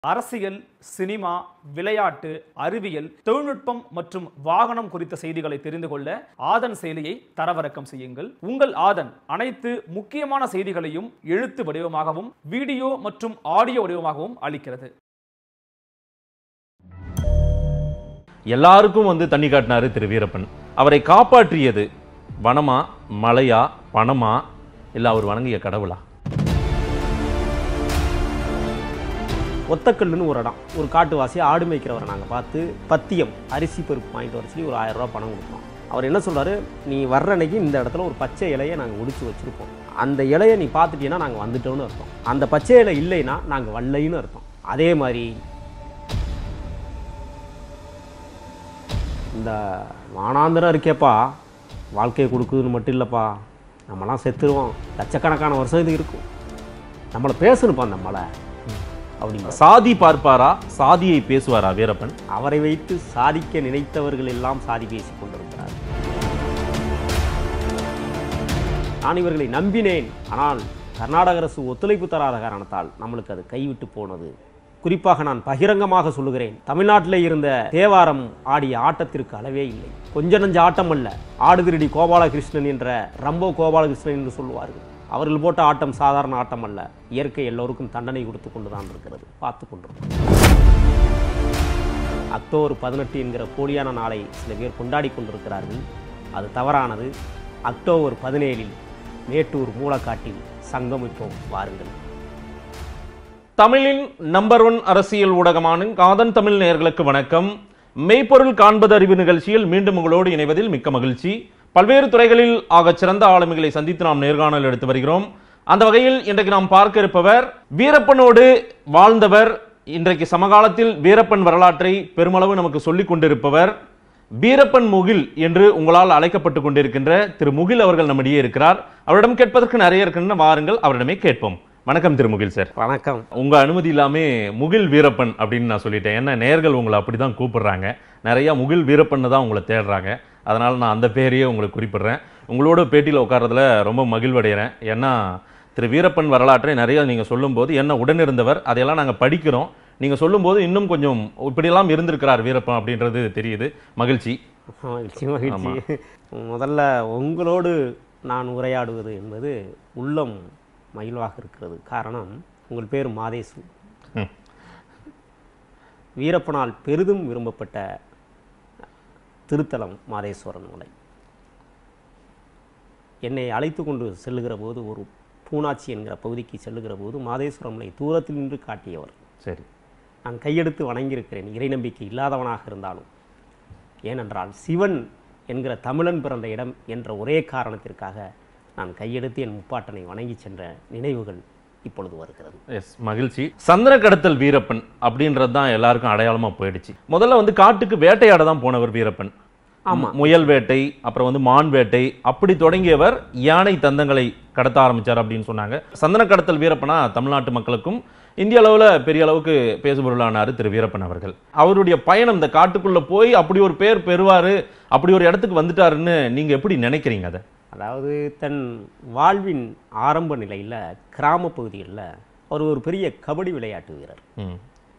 அரசியல் சினிமா விளையாட்டு அறிவியல் தொழில்நுட்பம் மற்றும் வாகனம் குறித்த செய்திகளை தெரிந்து கொள்ள ஆதன் செயலியை தரவிறக்கம் செய்யுங்கள் உங்கள் ஆதன் அனைத்து முக்கியமான செய்திகளையும் எழுத்து வடிவமாகவும் வீடியோ மற்றும் ஆடியோ வடிவமாகவும் அளிக்கிறது எல்லாருக்கும் வந்து தண்ணி காட்டினாரு திரு வீரப்பன் அவரை காப்பாற்றியது வனமா மலையா பணமா இல்ல அவர் வணங்கிய கடவுளா ஒத்தக்கல்லுன்னு ஒரு இடம் ஒரு காட்டுவாசி ஆடு மேய்க்கிறவரை நாங்கள் பார்த்து பத்தியம் அரிசி பருப்பு வாங்கிட்டு வர சொல்லி ஒரு ஆயிரம் ரூபாய் பணம் கொடுப்போம் அவர் என்ன சொல்றாரு நீ வர்ற அன்னைக்கு இந்த இடத்துல ஒரு பச்சை இலையை நாங்கள் ஒடிச்சு வச்சுருப்போம் அந்த இலையை நீ பார்த்துட்டீங்கன்னா நாங்கள் வந்துட்டோம்னு அர்த்தம் அந்த பச்சை இலை இல்லைன்னா நாங்கள் வல்லைன்னு அர்த்தம் அதே மாதிரி இந்த வானாந்திரம் இருக்கேப்பா வாழ்க்கையை கொடுக்குதுன்னு மட்டும் இல்லைப்பா நம்மலாம் செத்துருவோம் லட்சக்கணக்கான வருஷம் இது இருக்கும் நம்மளை பேசணுப்பா அந்த மலை அப்படிங்க சாதி பார்ப்பாரா சாதியை பேசுவாரா வீரப்பன் அவரை வைத்து சாதிக்க நினைத்தவர்கள் எல்லாம் சாதி பேசிக் கொண்டிருக்கிறார் நான் இவர்களை நம்பினேன் ஆனால் கர்நாடக அரசு ஒத்துழைப்பு தராத காரணத்தால் நம்மளுக்கு அது கைவிட்டு போனது குறிப்பாக நான் பகிரங்கமாக சொல்லுகிறேன் தமிழ்நாட்டில் இருந்த தேவாரம் ஆடிய ஆட்டத்திற்கு அளவே இல்லை கொஞ்ச நஞ்ச ஆட்டம் அல்ல ஆடுதிரடி கோபாலகிருஷ்ணன் என்ற ரம்போ கோபாலகிருஷ்ணன் என்று சொல்லுவார்கள் அவர்கள் போட்ட ஆட்டம் சாதாரண ஆட்டம் அல்ல இயற்கை எல்லோருக்கும் தண்டனை கொடுத்து கொண்டு தான் இருக்கிறது பார்த்து கொண்டிருக்கிறோம் அக்டோபர் பதினெட்டு என்கிற போலியான நாளை சில பேர் கொண்டாடி கொண்டிருக்கிறார்கள் அது தவறானது அக்டோபர் பதினேழில் மேட்டூர் மூலக்காட்டில் சங்கமிப்போம் வாருங்கள் தமிழின் நம்பர் ஒன் அரசியல் ஊடகமான காதன் தமிழ் நேயர்களுக்கு வணக்கம் மெய்ப்பொருள் காண்பது அறிவு நிகழ்ச்சியில் மீண்டும் உங்களோடு இணைவதில் மிக்க மகிழ்ச்சி பல்வேறு துறைகளில் ஆகச் சிறந்த ஆளுமைகளை சந்தித்து நாம் நேர்காணல் எடுத்து வருகிறோம் அந்த வகையில் இன்றைக்கு நாம் பார்க்க இருப்பவர் வீரப்பனோடு வாழ்ந்தவர் இன்றைக்கு சமகாலத்தில் வீரப்பன் வரலாற்றை பெருமளவு நமக்கு சொல்லிக் கொண்டிருப்பவர் வீரப்பன் முகில் என்று உங்களால் அழைக்கப்பட்டு கொண்டிருக்கின்ற திரு முகில் அவர்கள் நம்மிடையே இருக்கிறார் அவரிடம் கேட்பதற்கு நிறைய இருக்கின்ற வாருங்கள் அவரிடமே கேட்போம் வணக்கம் திரு முகில் சார் வணக்கம் உங்க அனுமதி இல்லாமே முகில் வீரப்பன் அப்படின்னு நான் சொல்லிட்டேன் ஏன்னா நேர்கள் உங்களை அப்படிதான் கூப்பிடுறாங்க நிறைய முகில் வீரப்பன் தான் உங்களை தேடுறாங்க அதனால நான் அந்த பேரையே உங்களுக்கு குறிப்பிடுறேன் உங்களோட பேட்டியில் உட்கார்றதுல ரொம்ப மகிழ்வடைகிறேன் ஏன்னா திரு வீரப்பன் வரலாற்றை நிறைய நீங்க சொல்லும்போது என்ன உடனிருந்தவர் அதையெல்லாம் நாங்க படிக்கிறோம் நீங்க சொல்லும்போது இன்னும் கொஞ்சம் இப்படியெல்லாம் இருந்திருக்கிறார் வீரப்பன் அப்படின்றது தெரியுது மகிழ்ச்சி மகிழ்ச்சி மகிழ்ச்சி முதல்ல உங்களோடு நான் உரையாடுவது என்பது உள்ளம் மகிழ்வாக இருக்கிறது காரணம் உங்கள் பேர் மாதேசு ம். வீரப்பனால் பெரிதும் விரும்பப்பட்ட திருத்தலம் மாதேஸ்வரன் மலை என்னை அழைத்து கொண்டு செல்லுகிற போது ஒரு பூனாச்சி என்கிற பகுதிக்கு செல்லுகிற போது மாதேஸ்வரம் மலை தூரத்தில் நின்று காட்டியவர் சரி நான் கையெடுத்து வணங்கியிருக்கிறேன் இறை நம்பிக்கை இல்லாதவனாக இருந்தாலும் ஏனென்றால் சிவன் என்கிற தமிழன் பிறந்த இடம் என்ற ஒரே காரணத்திற்காக நான் கையெடுத்து என் முப்பாட்டனை வணங்கி சென்ற நினைவுகள் இப்பொழுது வருகிறது எஸ் மகிழ்ச்சி சந்திர கடத்தல் வீரப்பன் அப்படின்றது தான் எல்லாருக்கும் அடையாளமா போயிடுச்சு முதல்ல வந்து காட்டுக்கு வேட்டையாட தான் போனவர் வீரப்பன் ஆமா. முயல் வேட்டை அப்புறம் வந்து மான் வேட்டை அப்படி தொடங்கியவர் யானை தந்தங்களை கடத்த ஆரம்பிச்சார் அப்படின்னு சொன்னாங்க சந்தன கடத்தல் வீரப்பனா தமிழ்நாட்டு மக்களுக்கும் இந்திய அளவுல பெரிய அளவுக்கு பேசுபொருளானாரு திரு வீரப்பன் அவர்கள் அவருடைய பயணம் இந்த காட்டுக்குள்ள போய் அப்படி ஒரு பேர் பெறுவாரு அப்படி ஒரு இடத்துக்கு வந்துட்டாருன்னு நீங்க எப்படி நினைக்கிறீங்க அதை அதாவது தன் வாழ்வின் ஆரம்ப நிலையில் கிராம பகுதிகளில் அவர் ஒரு பெரிய கபடி விளையாட்டு வீரர் ம்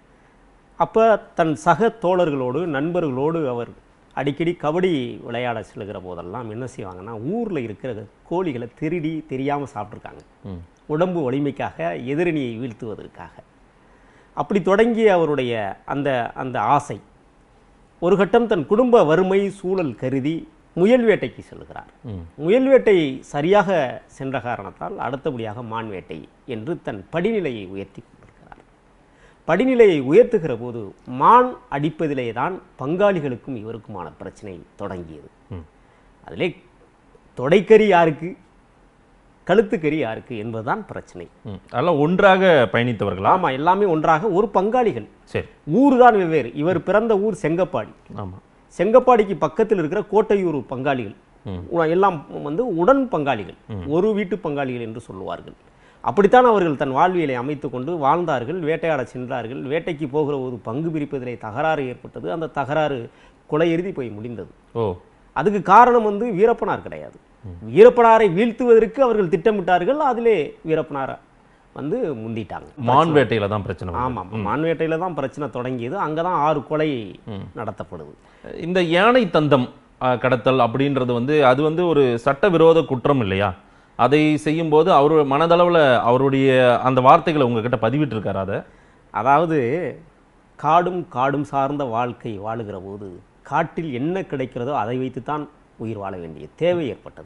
அப்போ தன் சக தோழர்களோடு நண்பர்களோடு அவர் அடிக்கடி கபடி விளையாட செல்லுகிற போதெல்லாம் என்ன செய்வாங்கன்னா ஊரில் இருக்கிற கோழிகளை திருடி தெரியாமல் சாப்பிட்ருக்காங்க ம் உடம்பு வலிமைக்காக எதிரணியை வீழ்த்துவதற்காக அப்படி தொடங்கிய அவருடைய அந்த அந்த ஆசை ஒரு கட்டம் தன் குடும்ப வறுமை சூழல் கருதி முயல் வேட்டைக்கு செல்கிறார் ம் முயல் வேட்டை சரியாக சென்ற காரணத்தால் அடுத்தபடியாக மான் வேட்டை என்று தன் படிநிலையை உயர்த்தி கொண்டிருக்கிறார் படிநிலையை உயர்த்துகிற போது மான் அடிப்பதிலே தான் பங்காளிகளுக்கும் இவருக்குமான பிரச்சனை தொடங்கியது ம். அதிலே தொடைக்கறி யாருக்கு கழுத்துக்கறி யாருக்கு என்பதுதான் பிரச்சனை ம் அதெல்லாம் ஒன்றாக பயணித்தவர்களா ஆமா எல்லாமே ஒன்றாக ஒரு பங்காளிகள் சரி ஊர் தான் வெவ்வேறு இவர் பிறந்த ஊர் செங்கப்பாடி ஆமா செங்கப்பாடிக்கு பக்கத்தில் இருக்கிற கோட்டையூர் பங்காளிகள் ம். உ- எல்லாம் வந்து உடன் பங்காளிகள் ஒரு வீட்டு பங்காளிகள் என்று சொல்லுவார்கள் அப்படித்தான் அவர்கள் தன் வாழ்வியலை அமைத்துக் கொண்டு வாழ்ந்தார்கள் வேட்டையாட சென்றார்கள் வேட்டைக்கு போகிற ஒரு பங்கு பிரிப்பதிலே தகராறு ஏற்பட்டது அந்த தகராறு கொலையெழுதி போய் முடிந்தது ஓ அதுக்கு காரணம் வந்து வீரப்பனார் கிடையாது வீரப்பனாரை வீழ்த்துவதற்கு அவர்கள் திட்டமிட்டார்கள் அதிலே வீரப்பனார் வந்து முந்திட்டாங்க மான் வேட்டையில தான் பிரச்சனை வருது. ஆமாம் மான்வேட்டையில தான் பிரச்சனை தொடங்கியது அங்கே தான் ஆறு கொலை நடத்தப்படுது இந்த யானை தந்தம் அஹ், கடத்தல் அப்படின்றது வந்து அது வந்து ஒரு சட்டவிரோத குற்றம் இல்லையா அதை செய்யும்போது அவர் மனதளவுல அவருடைய அந்த வார்த்தைகளை உங்ககிட்ட பதிவிட்டு இருக்காரு அதை அதாவது காடும் காடும் சார்ந்த வாழ்க்கை வாழுகிற போது காட்டில் என்ன கிடைக்கிறதோ அதை வைத்துத்தான் உயிர் வாழ வேண்டிய தேவை ஏற்பட்டது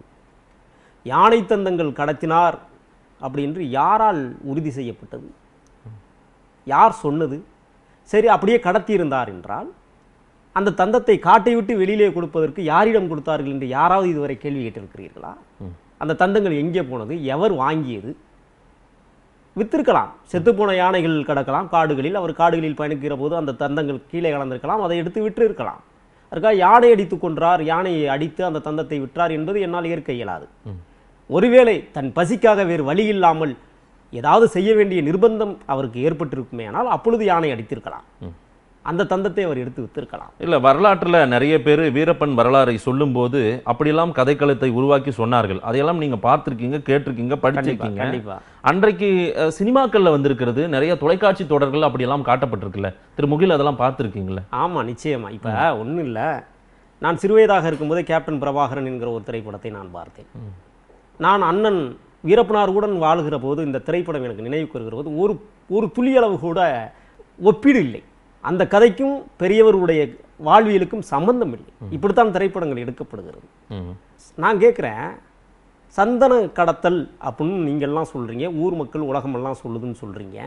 யானை தந்தங்கள் கடத்தினார் அப்படின்று யாரால் உறுதி செய்யப்பட்டது யார் சொன்னது சரி அப்படியே கடத்தியிருந்தார் என்றால் அந்த தந்தத்தை காட்டை விட்டு வெளியிலே கொடுப்பதற்கு யாரிடம் கொடுத்தார்கள் என்று யாராவது இதுவரை கேள்வி கேட்டிருக்கிறீர்களா அந்த தந்தங்கள் எங்கே போனது எவர் வாங்கியது வித்திருக்கலாம் செத்துப்போன யானைகள் கிடக்கலாம் காடுகளில் அவர் காடுகளில் பயணிக்கிற போது அந்த தந்தங்கள் கீழே கலந்திருக்கலாம் அதை எடுத்து விற்று இருக்கலாம் அதுக்காக யானை அடித்து கொன்றார் யானையை அடித்து அந்த தந்தத்தை விற்றார் என்பது என்னால் ஏற்க இயலாது ஒருவேளை தன் பசிக்காக வேறு வழி இல்லாமல் ஏதாவது செய்ய வேண்டிய நிர்பந்தம் அவருக்கு ஏற்பட்டிருக்குமே ஆனால் அப்பொழுது யானை அடித்திருக்கலாம் அந்த தந்தத்தை அவர் எடுத்து வித்திருக்கலாம் இல்ல வரலாற்றுல நிறைய பேர் வீரப்பன் வரலாறை சொல்லும்போது அப்படியெல்லாம் கதைக்களத்தை உருவாக்கி சொன்னார்கள் அதையெல்லாம் நீங்க பார்த்திருக்கீங்க கேட்டிருக்கீங்க கண்டிப்பா படிச்சிருக்கீங்க கண்டிப்பா அன்றைக்கு அஹ், சினிமாக்கள்ல வந்திருக்கிறது நிறைய தொலைக்காட்சி தொடர்கள் அப்படியெல்லாம் காட்டப்பட்டிருக்குல்ல திரு முகில் அதெல்லாம் பார்த்திருக்கீங்களா ஆமா நிச்சயமா இப்ப ஒண்ணும் இல்ல நான் சிறுவயதாக இருக்கும்போதே கேப்டன் பிரபாகரன் என்கிற ஒரு திரைப்படத்தை நான் பார்த்தேன் நான் அண்ணன் வீரப்பனாருடன் வாழ்கிற போது இந்த திரைப்படம் எனக்கு நினைவுக்கு வருகிற போது ஒரு ஒரு துளியளவு கூட ஒப்பீடு இல்லை அந்த கதைக்கும் பெரியவருடைய வாழ்வியலுக்கும் சம்பந்தம் இல்லை இப்படித்தான் திரைப்படங்கள் எடுக்கப்படுகிறது ம். நான் கேட்குறேன் சந்தன கடத்தல் அப்படின்னு நீங்கள்லாம் சொல்றீங்க ஊர் மக்கள் உலகமெல்லாம் சொல்லுதுன்னு சொல்றீங்க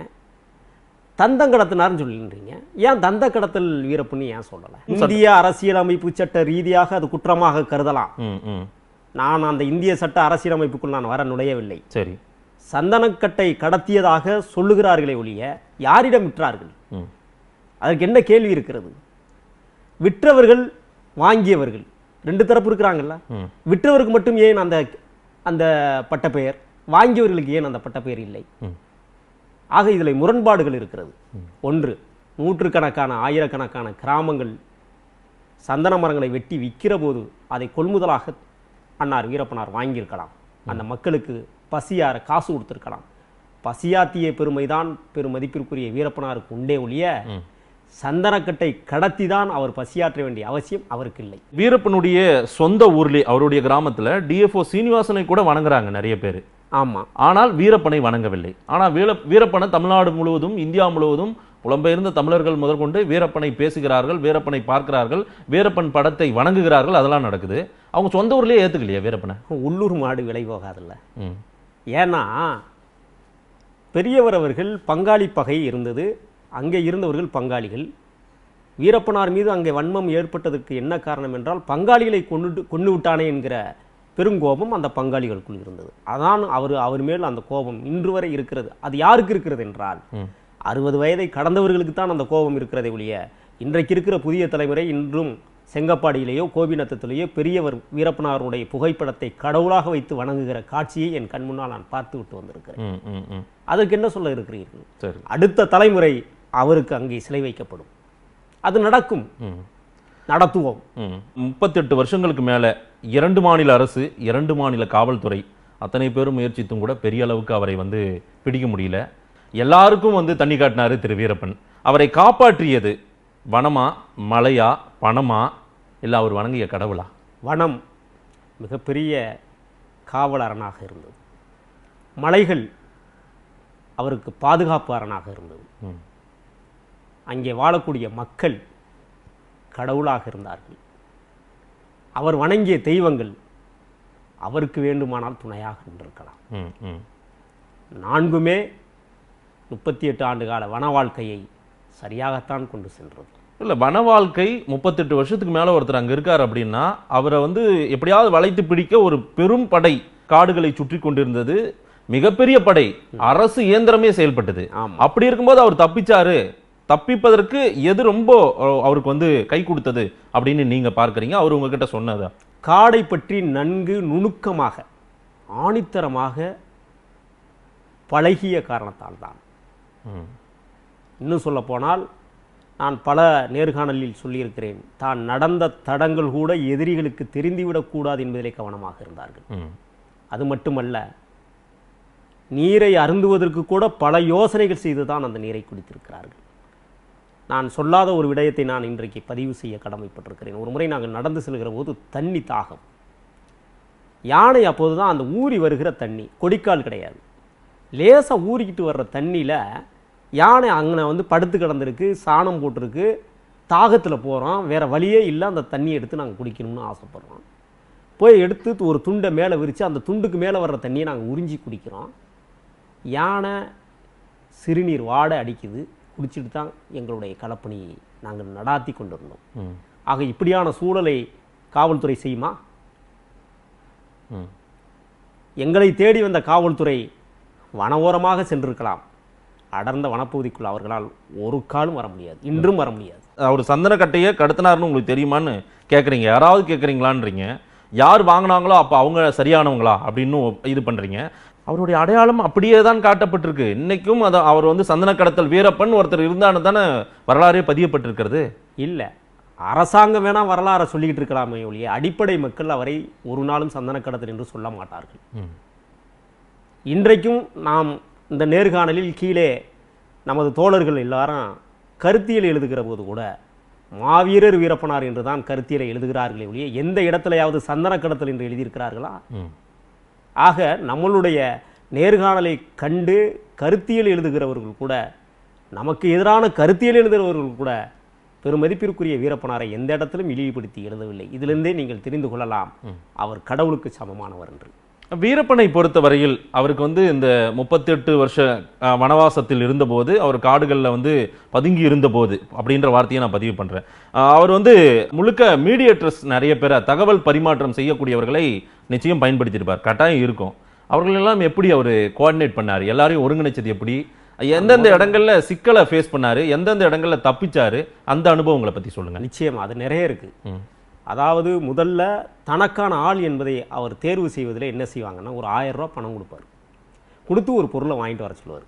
தந்தம் கடத்தினார்னு சொல்லின்றீங்க ஏன் தந்த கடத்தல் வீரப்புன்னு ஏன் சொல்லலை இந்திய அரசியலமைப்பு சட்ட ரீதியாக அது குற்றமாக கருதலாம் ம், ம். நான் அந்த இந்திய சட்ட அரசியலமைப்புக்குள் நான் வர நுழையவில்லை சரி சந்தனக்கட்டை கடத்தியதாக சொல்லுகிறார்களே ஒழிய யாரிடம் விற்றார்கள் ம். அதற்கு என்ன கேள்வி இருக்கிறது விற்றவர்கள் வாங்கியவர்கள் ரெண்டு தரப்பு இருக்கிறாங்கல்ல ம். விற்றவருக்கு மட்டும் ஏன் அந்த அந்த பட்டப்பெயர் வாங்கியவர்களுக்கு ஏன் அந்த பட்டப்பெயர் இல்லை ம். ஆக இதில் முரண்பாடுகள் இருக்கிறது ஒன்று நூற்றுக்கணக்கான ஆயிரக்கணக்கான கிராமங்கள் சந்தன மரங்களை வெட்டி விற்கிற போது அதை கொள்முதலாக அன்னார் வீரப்பனார் வாங்கியிருக்கலாம் அந்த மக்களுக்கு பசியார காசு கொடுத்திருக்கலாம் பசியாத்திய பெருமைதான் பெருமதிப்பிற்குரிய வீரப்பனாருக்கு உண்டே ஒழிய சந்தனக்கட்டை கடத்தி தான் அவர் பசியாற்ற வேண்டிய அவசியம் அவருக்கு இல்லை வீரப்பனுடைய சொந்த ஊர்லயே அவருடைய கிராமத்துல டிஎஃப்ஓ சீனிவாசனை கூட வணங்குறாங்க நிறைய பேர் ஆமா ஆனால் வீரப்பனை வணங்கவில்லை ஆனால் வீர வீரப்பனை தமிழ்நாடு முழுவதும் இந்தியா முழுவதும் புலம்பெயர்ந்த தமிழர்கள் முதற்கொண்டு வீரப்பனை பேசுகிறார்கள் வீரப்பனை பார்க்கிறார்கள் வீரப்பன் படத்தை வணங்குகிறார்கள் அதெல்லாம் நடக்குது அவங்க சொந்த ஊர்லயே ஏத்துக்கலையா வீரப்பனை உள்ளூர் மாடு விலை போகாதுல்ல ம். ஏன்னா பெரியவர் அவர்கள் பங்காளி பகை இருந்தது அங்கே இருந்தவர்கள் பங்காளிகள் வீரப்பனார் மீது அங்கே வன்மம் ஏற்பட்டதற்கு என்ன காரணம் என்றால் பங்காளிகளை கொண்டு கொண்டு விட்டானே என்கிற பெருங்கோபம் அந்த பங்காளிகளுக்குள் இருந்தது அதான் அவர் அவர் மேல் அந்த கோபம் இன்று வரை இருக்கிறது அது யாருக்கு இருக்கிறது என்றால் ம். அறுபது வயதை கடந்தவர்களுக்கு தான் அந்த கோபம் இருக்கிறதே ஒழிய இன்றைக்கு இருக்கிற புதிய தலைமுறை இன்றும் செங்கப்பாடியிலேயோ கோபிநத்தத்திலேயோ பெரியவர் வீரப்பனாருடைய புகைப்படத்தை கடவுளாக வைத்து வணங்குகிற காட்சியை என் கண் முன்னால் நான் பார்த்து விட்டு வந்திருக்கிறேன் ம், ம், ம். அதற்கு என்ன சொல்ல இருக்கிறீர்கள் சரி அடுத்த தலைமுறை அவருக்கு அங்கே சிலை வைக்கப்படும் அது நடக்கும் ம். நடத்துவோம் ம். முப்பத்தெட்டு வருஷங்களுக்கு மேல இரண்டு மாநில அரசு இரண்டு மாநில காவல்துறை அத்தனை பேரும் முயற்சித்தும் கூட பெரிய அளவுக்கு அவரை வந்து பிடிக்க முடியல எல்லாருக்கும் வந்து தண்ணி காட்டினாரு திரு வீரப்பன் அவரை காப்பாற்றியது வனமா மலையா பணமா இல்ல அவர் வணங்கிய கடவுளா வனம் மிகப்பெரிய காவல் அரணாக இருந்தது மலைகள் அவருக்கு பாதுகாப்பு அரணாக இருந்தது ம். அங்கே வாழக்கூடிய மக்கள் கடவுளாக இருந்தார்கள் அவர் வணங்கிய தெய்வங்கள் அவருக்கு வேண்டுமானால் துணையாக நின்றிருக்கலாம் ம், ம். நான்குமே முப்பத்தி எட்டு ஆண்டு கால வன வாழ்க்கையை சரியாகத்தான் கொண்டு சென்றது இல்ல வன வாழ்க்கை முப்பத்தெட்டு வருஷத்துக்கு மேல ஒருத்தர் அங்க இருக்கார் அப்படின்னா அவரை வந்து எப்படியாவது வளைத்து பிடிக்க ஒரு பெரும் படை காடுகளை சுற்றி கொண்டிருந்தது மிகப்பெரிய படை அரசு இயந்திரமே செயல்பட்டது ஆமா. அப்படி இருக்கும்போது அவர் தப்பிச்சாரு தப்பிப்பதற்கு எது ரொம்ப அஹ், அவருக்கு வந்து கை கொடுத்தது அப்படின்னு நீங்க பார்க்கறீங்க அவர் உங்ககிட்ட சொன்னதா காடை பற்றி நன்கு நுணுக்கமாக ஆணித்தரமாக பழகிய காரணத்தால் தான் ம். இன்னும் சொல்லப்போனால் நான் பல நேர்காணலில் சொல்லியிருக்கிறேன் தான் நடந்த தடங்கள் கூட எதிரிகளுக்கு தெரிந்துவிடக்கூடாது என்பதிலே கவனமாக இருந்தார்கள் ம். அது மட்டுமல்ல நீரை அருந்துவதற்கு கூட பல யோசனைகள் செய்து தான் அந்த நீரை குடித்திருக்கிறார்கள் நான் சொல்லாத ஒரு விடயத்தை நான் இன்றைக்கு பதிவு செய்ய கடமைப்பட்டிருக்கிறேன் ஒரு முறை நாங்கள் நடந்து செல்கிற போது தண்ணி தாகம் யானை அப்போது தான் அந்த ஊறி வருகிற தண்ணி கொடிக்கால் கிடையாது லேசாக ஊறிக்கிட்டு வர்ற தண்ணியில் யானை அங்கே வந்து படுத்து கிடந்திருக்கு சாணம் போட்டிருக்கு தாகத்தில் போகிறோம் வேறு வழியே இல்லை அந்த தண்ணியை எடுத்து நாங்கள் குடிக்கணும்னு ஆசைப்படுறோம் போய் எடுத்து ஒரு துண்டை மேலே விரித்து அந்த துண்டுக்கு மேலே வர்ற தண்ணியை நாங்கள் உறிஞ்சி குடிக்கிறோம் யானை சிறுநீர் வாடை அடிக்குது குடிச்சிட்டு தான் எங்களுடைய களப்பணியை நாங்கள் நடாத்தி கொண்டிருந்தோம் ம் ஆக இப்படியான சூழலை காவல்துறை செய்யுமா ம் எங்களை தேடி வந்த காவல்துறை வன ஓரமாக சென்றிருக்கலாம் அடர்ந்த வனப்பகுதிக்குள் அவர்களால் ஒரு காலும் வர முடியாது இன்றும் வர முடியாது அவர் சந்தன கட்டையை கடத்தினாருன்னு உங்களுக்கு தெரியுமான்னு கேட்குறீங்க யாராவது கேட்குறீங்களான்றீங்க யார் வாங்கினாங்களோ அப்போ அவங்க சரியானவங்களா அப்படின்னு இது பண்ணுறீங்க அவருடைய அடையாளம் அப்படியே தான் காட்டப்பட்டிருக்கு இன்னைக்கும் அதை அவர் வந்து சந்தன கடத்தல் வீரப்பன் ஒருத்தர் இருந்தான்னு தானே வரலாறே பதியப்பட்டிருக்கிறது இல்லை அரசாங்கம் வேணா வரலாறை சொல்லிக்கிட்டு இருக்கலாமே ஒழிய அடிப்படை மக்கள் அவரை ஒரு நாளும் சந்தன கடத்தல் என்று சொல்ல மாட்டார்கள் ம். இன்றைக்கும் நாம் இந்த நேர்காணலில் கீழே நமது தோழர்கள் எல்லாரும் கருத்தியல் எழுதுகிற போது கூட மாவீரர் வீரப்பனார் என்று தான் கருத்தியலை எழுதுகிறார்களே ஒழிய எந்த இடத்துலையாவது சந்தன கடத்தல் என்று எழுதியிருக்கிறார்களா ம் ஆக நம்மளுடைய நேர்காணலை கண்டு கருத்தியல் எழுதுகிறவர்கள் கூட நமக்கு எதிரான கருத்தியல் எழுதுகிறவர்கள் கூட பெருமதிப்பிற்குரிய வீரப்பனாரை எந்த இடத்திலும் இழிவுபடுத்தி எழுதவில்லை இதிலிருந்தே நீங்கள் தெரிந்து கொள்ளலாம் அவர் கடவுளுக்கு சமமானவர் என்று வீரப்பனை பொறுத்தவரையில் அவருக்கு வந்து இந்த முப்பத்தெட்டு வருஷ அஹ், வனவாசத்தில் இருந்தபோது அவர் காடுகளில் வந்து பதுங்கி இருந்தபோது அப்படின்ற வார்த்தையை நான் பதிவு பண்ணுறேன் அவர் வந்து முழுக்க மீடியேட்டர்ஸ் நிறைய பேரை தகவல் பரிமாற்றம் செய்யக்கூடியவர்களை நிச்சயம் பயன்படுத்தியிருப்பார் கட்டாயம் இருக்கும் அவர்களெல்லாம் எப்படி அவர் கோஆர்டினேட் பண்ணார் எல்லாரையும் ஒருங்கிணைச்சது எப்படி எந்தெந்த இடங்கள்ல சிக்கலை ஃபேஸ் பண்ணாரு எந்தெந்த இடங்கள்ல தப்பிச்சாரு அந்த அனுபவங்களை பத்தி சொல்லுங்க நிச்சயமா அது நிறைய இருக்கு ம். அதாவது முதல்ல தனக்கான ஆள் என்பதை அவர் தேர்வு செய்வதில் என்ன செய்வாங்கன்னா ஒரு ஆயிரம் ரூபாய் பணம் கொடுப்பார் கொடுத்து ஒரு பொருளை வாங்கிட்டு வர சொல்லுவார்